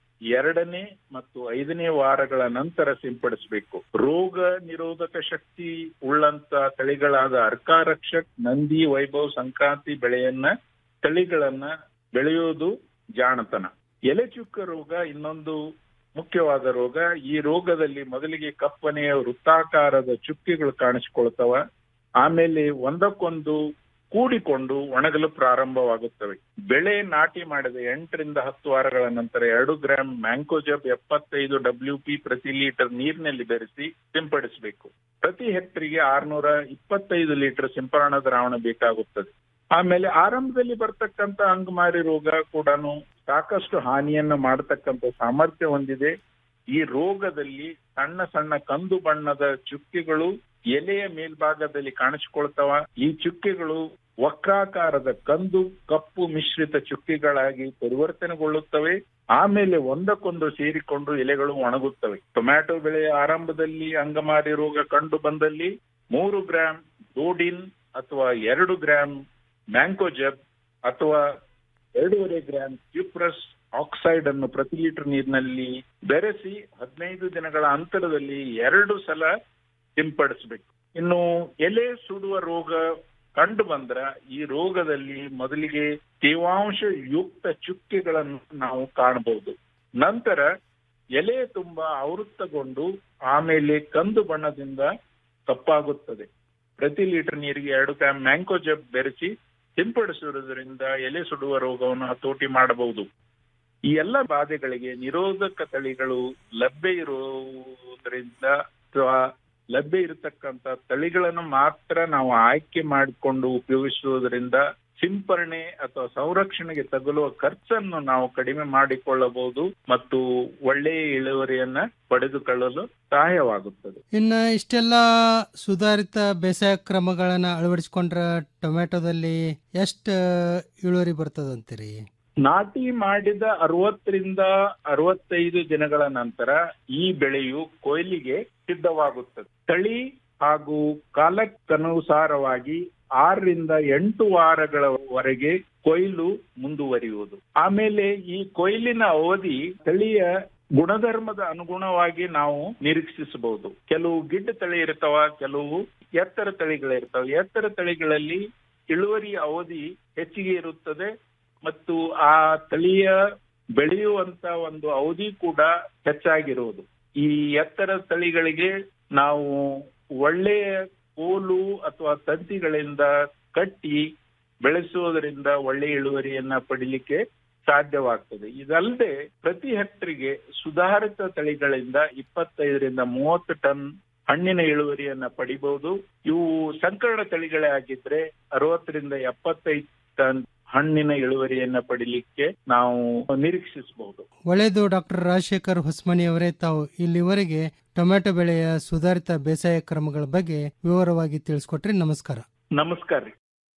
ಎರಡನೇ ಮತ್ತು ಐದನೇ ವಾರಗಳ ನಂತರ ಸಿಂಪಡಿಸಬೇಕು ರೋಗ ನಿರೋಧಕ ಶಕ್ತಿ ಉಳ್ಳಂತ ತಳಿಗಳಾದ ಅರ್ಕಾರಕ್ಷಕ್ ನಂದಿ ವೈಭವ್ ಸಂಕ್ರಾಂತಿ ಬೆಳೆಯನ್ನ ತಳಿಗಳನ್ನ ಬೆಳೆಯೋದು ಜಾಣತನ ಎಲೆ ಚುಕ್ಕ ರೋಗ ಇನ್ನೊಂದು ಮುಖ್ಯವಾದ ರೋಗ ಈ ರೋಗದಲ್ಲಿ ಮೊದಲಿಗೆ ಕಪ್ಪನೆಯ ವೃತ್ತಾಕಾರದ ಚುಕ್ಕೆಗಳು ಕಾಣಿಸಿಕೊಳ್ತವ ಆಮೇಲೆ ಒಂದಕ್ಕೊಂದು ಕೂಡಿಕೊಂಡು ಒಣಗಲು ಪ್ರಾರಂಭವಾಗುತ್ತವೆ ಬೆಳೆ ನಾಟಿ ಮಾಡಿದ ಎಂಟರಿಂದ ಹತ್ತು ವಾರಗಳ ನಂತರ ಎರಡು ಗ್ರಾಂ ಮ್ಯಾಂಕೋಜಬ್ ಎಪ್ಪತ್ತೈದು ಡಬ್ಲ್ಯೂ ಪಿ ಪ್ರತಿ ಲೀಟರ್ ನೀರಿನಲ್ಲಿ ಬೆರೆಸಿ ಸಿಂಪಡಿಸಬೇಕು ಪ್ರತಿ ಹೆಕ್ಟರಿಗೆ ಆರ್ನೂರ ಇಪ್ಪತ್ತೈದು ಲೀಟರ್ ಸಿಂಪರಣಾ ದ್ರಾವಣ ಬೇಕಾಗುತ್ತದೆ ಆಮೇಲೆ ಆರಂಭದಲ್ಲಿ ಬರ್ತಕ್ಕಂತ ಅಂಗಮಾರಿ ರೋಗ ಕೂಡ ಸಾಕಷ್ಟು ಹಾನಿಯನ್ನ ಮಾಡತಕ್ಕಂತ ಸಾಮರ್ಥ್ಯ ಹೊಂದಿದೆ ಈ ರೋಗದಲ್ಲಿ ಸಣ್ಣ ಸಣ್ಣ ಕಂದು ಬಣ್ಣದ ಚುಕ್ಕೆಗಳು ಎಲೆಯ ಮೇಲ್ಭಾಗದಲ್ಲಿ ಕಾಣಿಸಿಕೊಳ್ತವ ಈ ಚುಕ್ಕೆಗಳು ವಕ್ರಾಕಾರದ ಕಂದು ಕಪ್ಪು ಮಿಶ್ರಿತ ಚುಕ್ಕೆಗಳಾಗಿ ಪರಿವರ್ತನೆಗೊಳ್ಳುತ್ತವೆ ಆಮೇಲೆ ಒಂದಕ್ಕೊಂದು ಸೇರಿಕೊಂಡು ಎಲೆಗಳು ಒಣಗುತ್ತವೆ ಟೊಮ್ಯಾಟೊ ಬೆಳೆಯ ಆರಂಭದಲ್ಲಿ ಅಂಗಮಾರಿ ರೋಗ ಕಂಡು ಬಂದಲ್ಲಿ ಮೂರು ಗ್ರಾಂ ಡೋಡಿನ್ ಅಥವಾ ಎರಡು ಗ್ರಾಂ ಮ್ಯಾಂಕೋಜಬ್ ಅಥವಾ ಎರಡೂವರೆ ಗ್ರಾಂ ಕ್ಯೂಪ್ರಸ್ ಆಕ್ಸೈಡ್ ಅನ್ನು ಪ್ರತಿ ಲೀಟರ್ ನೀರಿನಲ್ಲಿ ಬೆರೆಸಿ ಹದಿನೈದು ದಿನಗಳ ಅಂತರದಲ್ಲಿ ಎರಡು ಸಲ ಸಿಂಪಡಿಸಬೇಕು ಇನ್ನು ಎಲೆ ಸುಡುವ ರೋಗ ಕಂಡು ಬಂದ್ರ ಈ ರೋಗದಲ್ಲಿ ಮೊದಲಿಗೆ ತೇವಾಂಶ ಯುಕ್ತ ಚುಕ್ಕೆಗಳನ್ನು ನಾವು ಕಾಣಬಹುದು ನಂತರ ಎಲೆ ತುಂಬಾ ಆವೃತ್ತಗೊಂಡು ಆಮೇಲೆ ಕಂದು ಬಣ್ಣದಿಂದ ಕಪ್ಪಾಗುತ್ತದೆ ಪ್ರತಿ ಲೀಟರ್ ನೀರಿಗೆ ಎರಡು ಗ್ರಾಂ ಮ್ಯಾಂಕೋಜಬ್ ಬೆರೆಸಿ ಸಿಂಪಡಿಸುವುದರಿಂದ ಎಲೆ ಸುಡುವ ರೋಗವನ್ನು ಹತೋಟಿ ಮಾಡಬಹುದು ಈ ಎಲ್ಲ ಬಾಧೆಗಳಿಗೆ ನಿರೋಧಕ ತಳಿಗಳು ಲಭ್ಯ ಇರುವುದರಿಂದ ಅಥವಾ ಲಭ್ಯ ಇರತಕ್ಕಂತ ತಳಿಗಳನ್ನು ಮಾತ್ರ ನಾವು ಆಯ್ಕೆ ಮಾಡಿಕೊಂಡು ಉಪಯೋಗಿಸುವುದರಿಂದ ಸಿಂಪರಣೆ ಅಥವಾ ಸಂರಕ್ಷಣೆಗೆ ತಗುಲುವ ಖರ್ಚನ್ನು ನಾವು ಕಡಿಮೆ ಮಾಡಿಕೊಳ್ಳಬಹುದು ಮತ್ತು ಒಳ್ಳೆಯ ಇಳುವರಿಯನ್ನ ಪಡೆದುಕೊಳ್ಳಲು ಸಹಾಯವಾಗುತ್ತದೆ ಇನ್ನು ಇಷ್ಟೆಲ್ಲ ಸುಧಾರಿತ ಬೇಸಾಯ ಕ್ರಮಗಳನ್ನ ಅಳವಡಿಸಿಕೊಂಡ್ರ ಟೊಮ್ಯಾಟೊದಲ್ಲಿ ಎಷ್ಟು ಇಳುವರಿ ಬರ್ತದಂತೀರಿ ನಾಟಿ ಮಾಡಿದ ಅರವತ್ತರಿಂದ ಅರವತ್ತೈದು ದಿನಗಳ ನಂತರ ಈ ಬೆಳೆಯು ಕೊಯ್ಲಿಗೆ ಸಿದ್ಧವಾಗುತ್ತದೆ ತಳಿ ಹಾಗೂ ಕಾಲಕ್ಕನುಸಾರವಾಗಿ ಆರರಿಂದ ಎಂಟು ವಾರಗಳವರೆಗೆ ಕೊಯ್ಲು ಮುಂದುವರಿಯುವುದು ಆಮೇಲೆ ಈ ಕೊಯ್ಲಿನ ಅವಧಿ ತಳಿಯ ಗುಣಧರ್ಮದ ಅನುಗುಣವಾಗಿ ನಾವು ನಿರೀಕ್ಷಿಸಬಹುದು ಕೆಲವು ಗಿಡ್ಡ ತಳಿ ಇರ್ತಾವ ಕೆಲವು ಎತ್ತರ ತಳಿಗಳಿರ್ತಾವ ಎತ್ತರ ತಳಿಗಳಲ್ಲಿ ಇಳುವರಿ ಅವಧಿ ಹೆಚ್ಚಿಗೆ ಇರುತ್ತದೆ ಮತ್ತು ಆ ತಳಿಯ ಬೆಳೆಯುವಂತ ಒಂದು ಅವಧಿ ಕೂಡ ಹೆಚ್ಚಾಗಿರುವುದು ಈ ಎತ್ತರ ತಳಿಗಳಿಗೆ ನಾವು ಒಳ್ಳೆಯ ಕೋಲು ಅಥವಾ ತಂತಿಗಳಿಂದ ಕಟ್ಟಿ ಬೆಳೆಸುವುದರಿಂದ ಒಳ್ಳೆ ಇಳುವರಿಯನ್ನ ಪಡಿಲಿಕ್ಕೆ ಸಾಧ್ಯವಾಗ್ತದೆ ಇದಲ್ಲದೆ ಪ್ರತಿ ಹೆಕ್ಟರ್ಗೆ ಸುಧಾರಿತ ತಳಿಗಳಿಂದ ಇಪ್ಪತ್ತೈದರಿಂದ ಮೂವತ್ತು ಟನ್ ಹಣ್ಣಿನ ಇಳುವರಿಯನ್ನ ಪಡಿಬಹುದು ಇವು ಸಂಕರಣ ತಳಿಗಳೇ ಆಗಿದ್ರೆ ಅರವತ್ತರಿಂದ ಎಪ್ಪತ್ತೈದು ಟನ್ ಹಣ್ಣಿನ ಇಳುವರಿಯನ್ನ ಪಡಿಲಿಕ್ಕೆ ನಾವು ನಿರೀಕ್ಷಿಸಬಹುದು ಒಳ್ಳೆಯದು ಡಾಕ್ಟರ್ ರಾಜಶೇಖರ್ ಹೊಸ್ಮನಿ ಅವರೇ ತಾವು ಇಲ್ಲಿವರೆಗೆ ಟೊಮ್ಯಾಟೊ ಬೆಳೆಯ ಸುಧಾರಿತ ಬೇಸಾಯ ಕ್ರಮಗಳ ಬಗ್ಗೆ ವಿವರವಾಗಿ ತಿಳಿಸ್ಕೊಟ್ರಿ ನಮಸ್ಕಾರ ನಮಸ್ಕಾರ ರೀ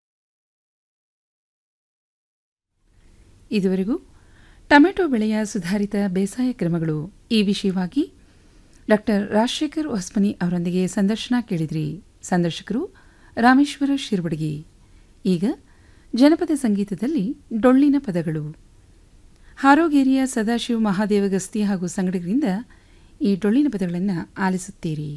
ಇದುವರೆಗೂ ಟೊಮೆಟೊ ಬೆಳೆಯ ಸುಧಾರಿತ ಬೇಸಾಯ ಕ್ರಮಗಳು ಈ ವಿಷಯವಾಗಿ ಡಾಕ್ಟರ್ ರಾಜಶೇಖರ್ ಹೊಸ್ಮನಿ ಅವರೊಂದಿಗೆ ಸಂದರ್ಶನ ಕೇಳಿದ್ರಿ ಸಂದರ್ಶಕರು ರಾಮೇಶ್ವರ ಶಿರ್ಬಡಗಿ ಈಗ ಜನಪದ ಸಂಗೀತದಲ್ಲಿ ಡೊಳ್ಳಿನ ಪದಗಳು ಹಾರೋಗೇರಿಯ ಸದಾಶಿವ ಮಹಾದೇವ ಗಸ್ತಿ ಹಾಗೂ ಸಂಗಡಿಗರಿಂದ ಈ ಡೊಳ್ಳಿನ ಪದಗಳನ್ನು ಆಲಿಸುತ್ತೀರಿ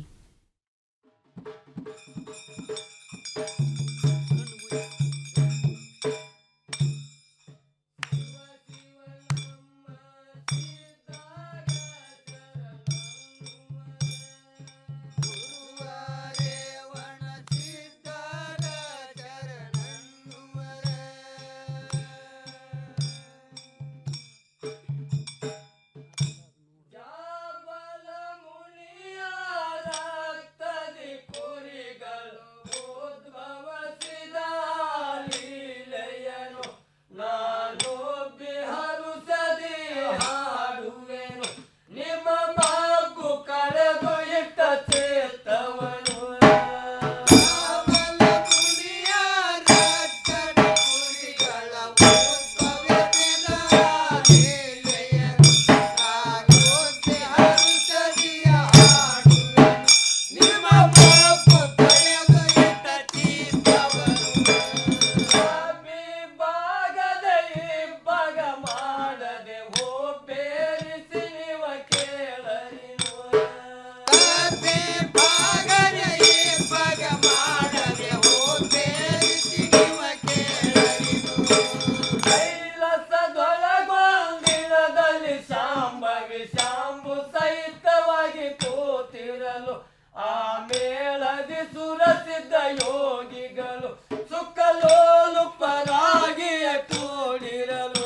ಕೈಲಾಸದೊಳಗೊಂದಿನದಲ್ಲಿ ಶಾಂಭವಿ ಶಾಂಭು ಸಹಿತವಾಗಿ ಕೂತಿರಲು ಆ ಮೇಳದಿ ಸುರಸಿದ್ದ ಯೋಗಿಗಳು ಸುಖಲೋಲು ಪರಾಗಿಯ ಕೂಡಿರಲು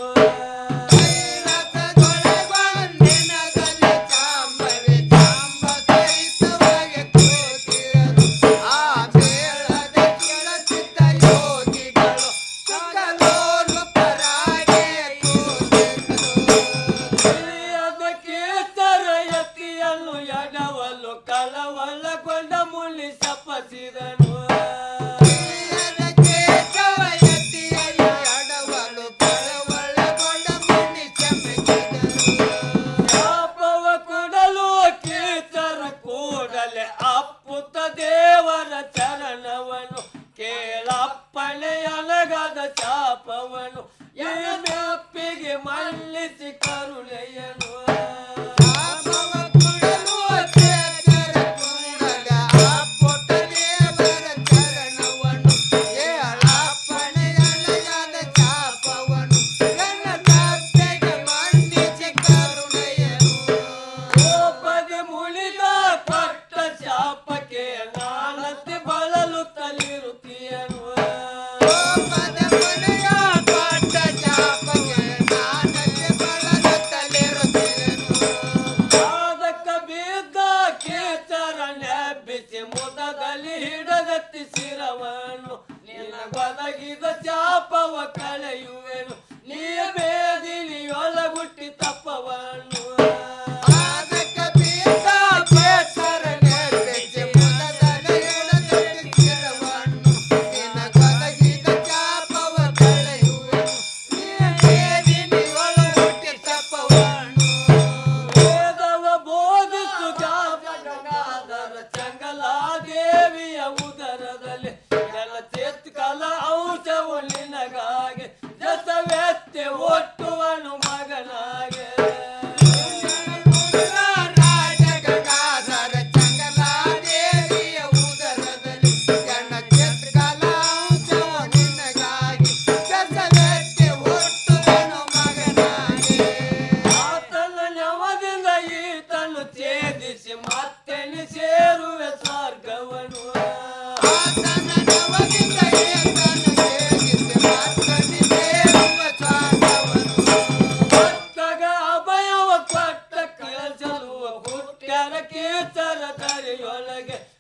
ಯತಿಯನ್ನು ಎಡವಲು ಕಳವಳಗೊಂಡ ಮುಳಿ ಸಪಸಿದನು ಶಾಪವ ಕೊಡಲು ಕೀಚರು ಕೂಡಲೇ ಅಪ್ಪುತ್ತ ದೇವರ ಚರಣವನು ಕೇಳಪ್ಪಣೆಯನಗದ ಶಾಪವನು ಎಮ್ಮೆಪ್ಪಿಗೆ ಮಲ್ಲಿಸಿ ಕರುಣೆಯನು ಕೋಪದೆ ಮುಳಿದ ಕೊಟ್ಟ ಶಾಪಕ್ಕೆ ನಾನಂತೆ ಬಳಲು ತಲಿರುತ್ತೀಯನು ಪಾದಕ ಬಿದ್ದ ಕೇಚರ ನೆಬ್ಬಿಸಿ ಮುದದಲ್ಲಿ ಹಿಡಗತ್ತಿ ಶಿರವನ್ನು ನಿನ್ನ ಬದಗಿದ ಚಾಪವ ಕಳೆಯುವೆನು ನೀ ಬೇದಿನಿಯೊಳಗುಟ್ಟಿ ತಪ್ಪವನ್ನು ವೇದವ ಬೋಧಿಸು ಗಂಗಾಧರ ಚಂಗಲಾದೇವಿಯ ಉದರದಲ್ಲಿ ಜಲ ಚೇತ್ಕಲ ಔಷವು ನಿನಗಾಗಿ ಜಸವೆತ್ತೆ ಒಟ್ಟುವನು ಮಗನಾಗೆ ಆತನ ನೆವದಿಂದ ಈತನು ಛೇದಿಸಿ ಮತ್ತೆನಿ ಸೇರುವೆ ಸ್ವರ್ಗವನು ಭಕ್ತಗ ಅಭಯವ ಕೊಟ್ಟ ಕಳಚಲು ಹುಟ್ಟ ಗೆಳೆಯರ ಕೀರ್ತರ ಕರಿಯೊಳಗೆ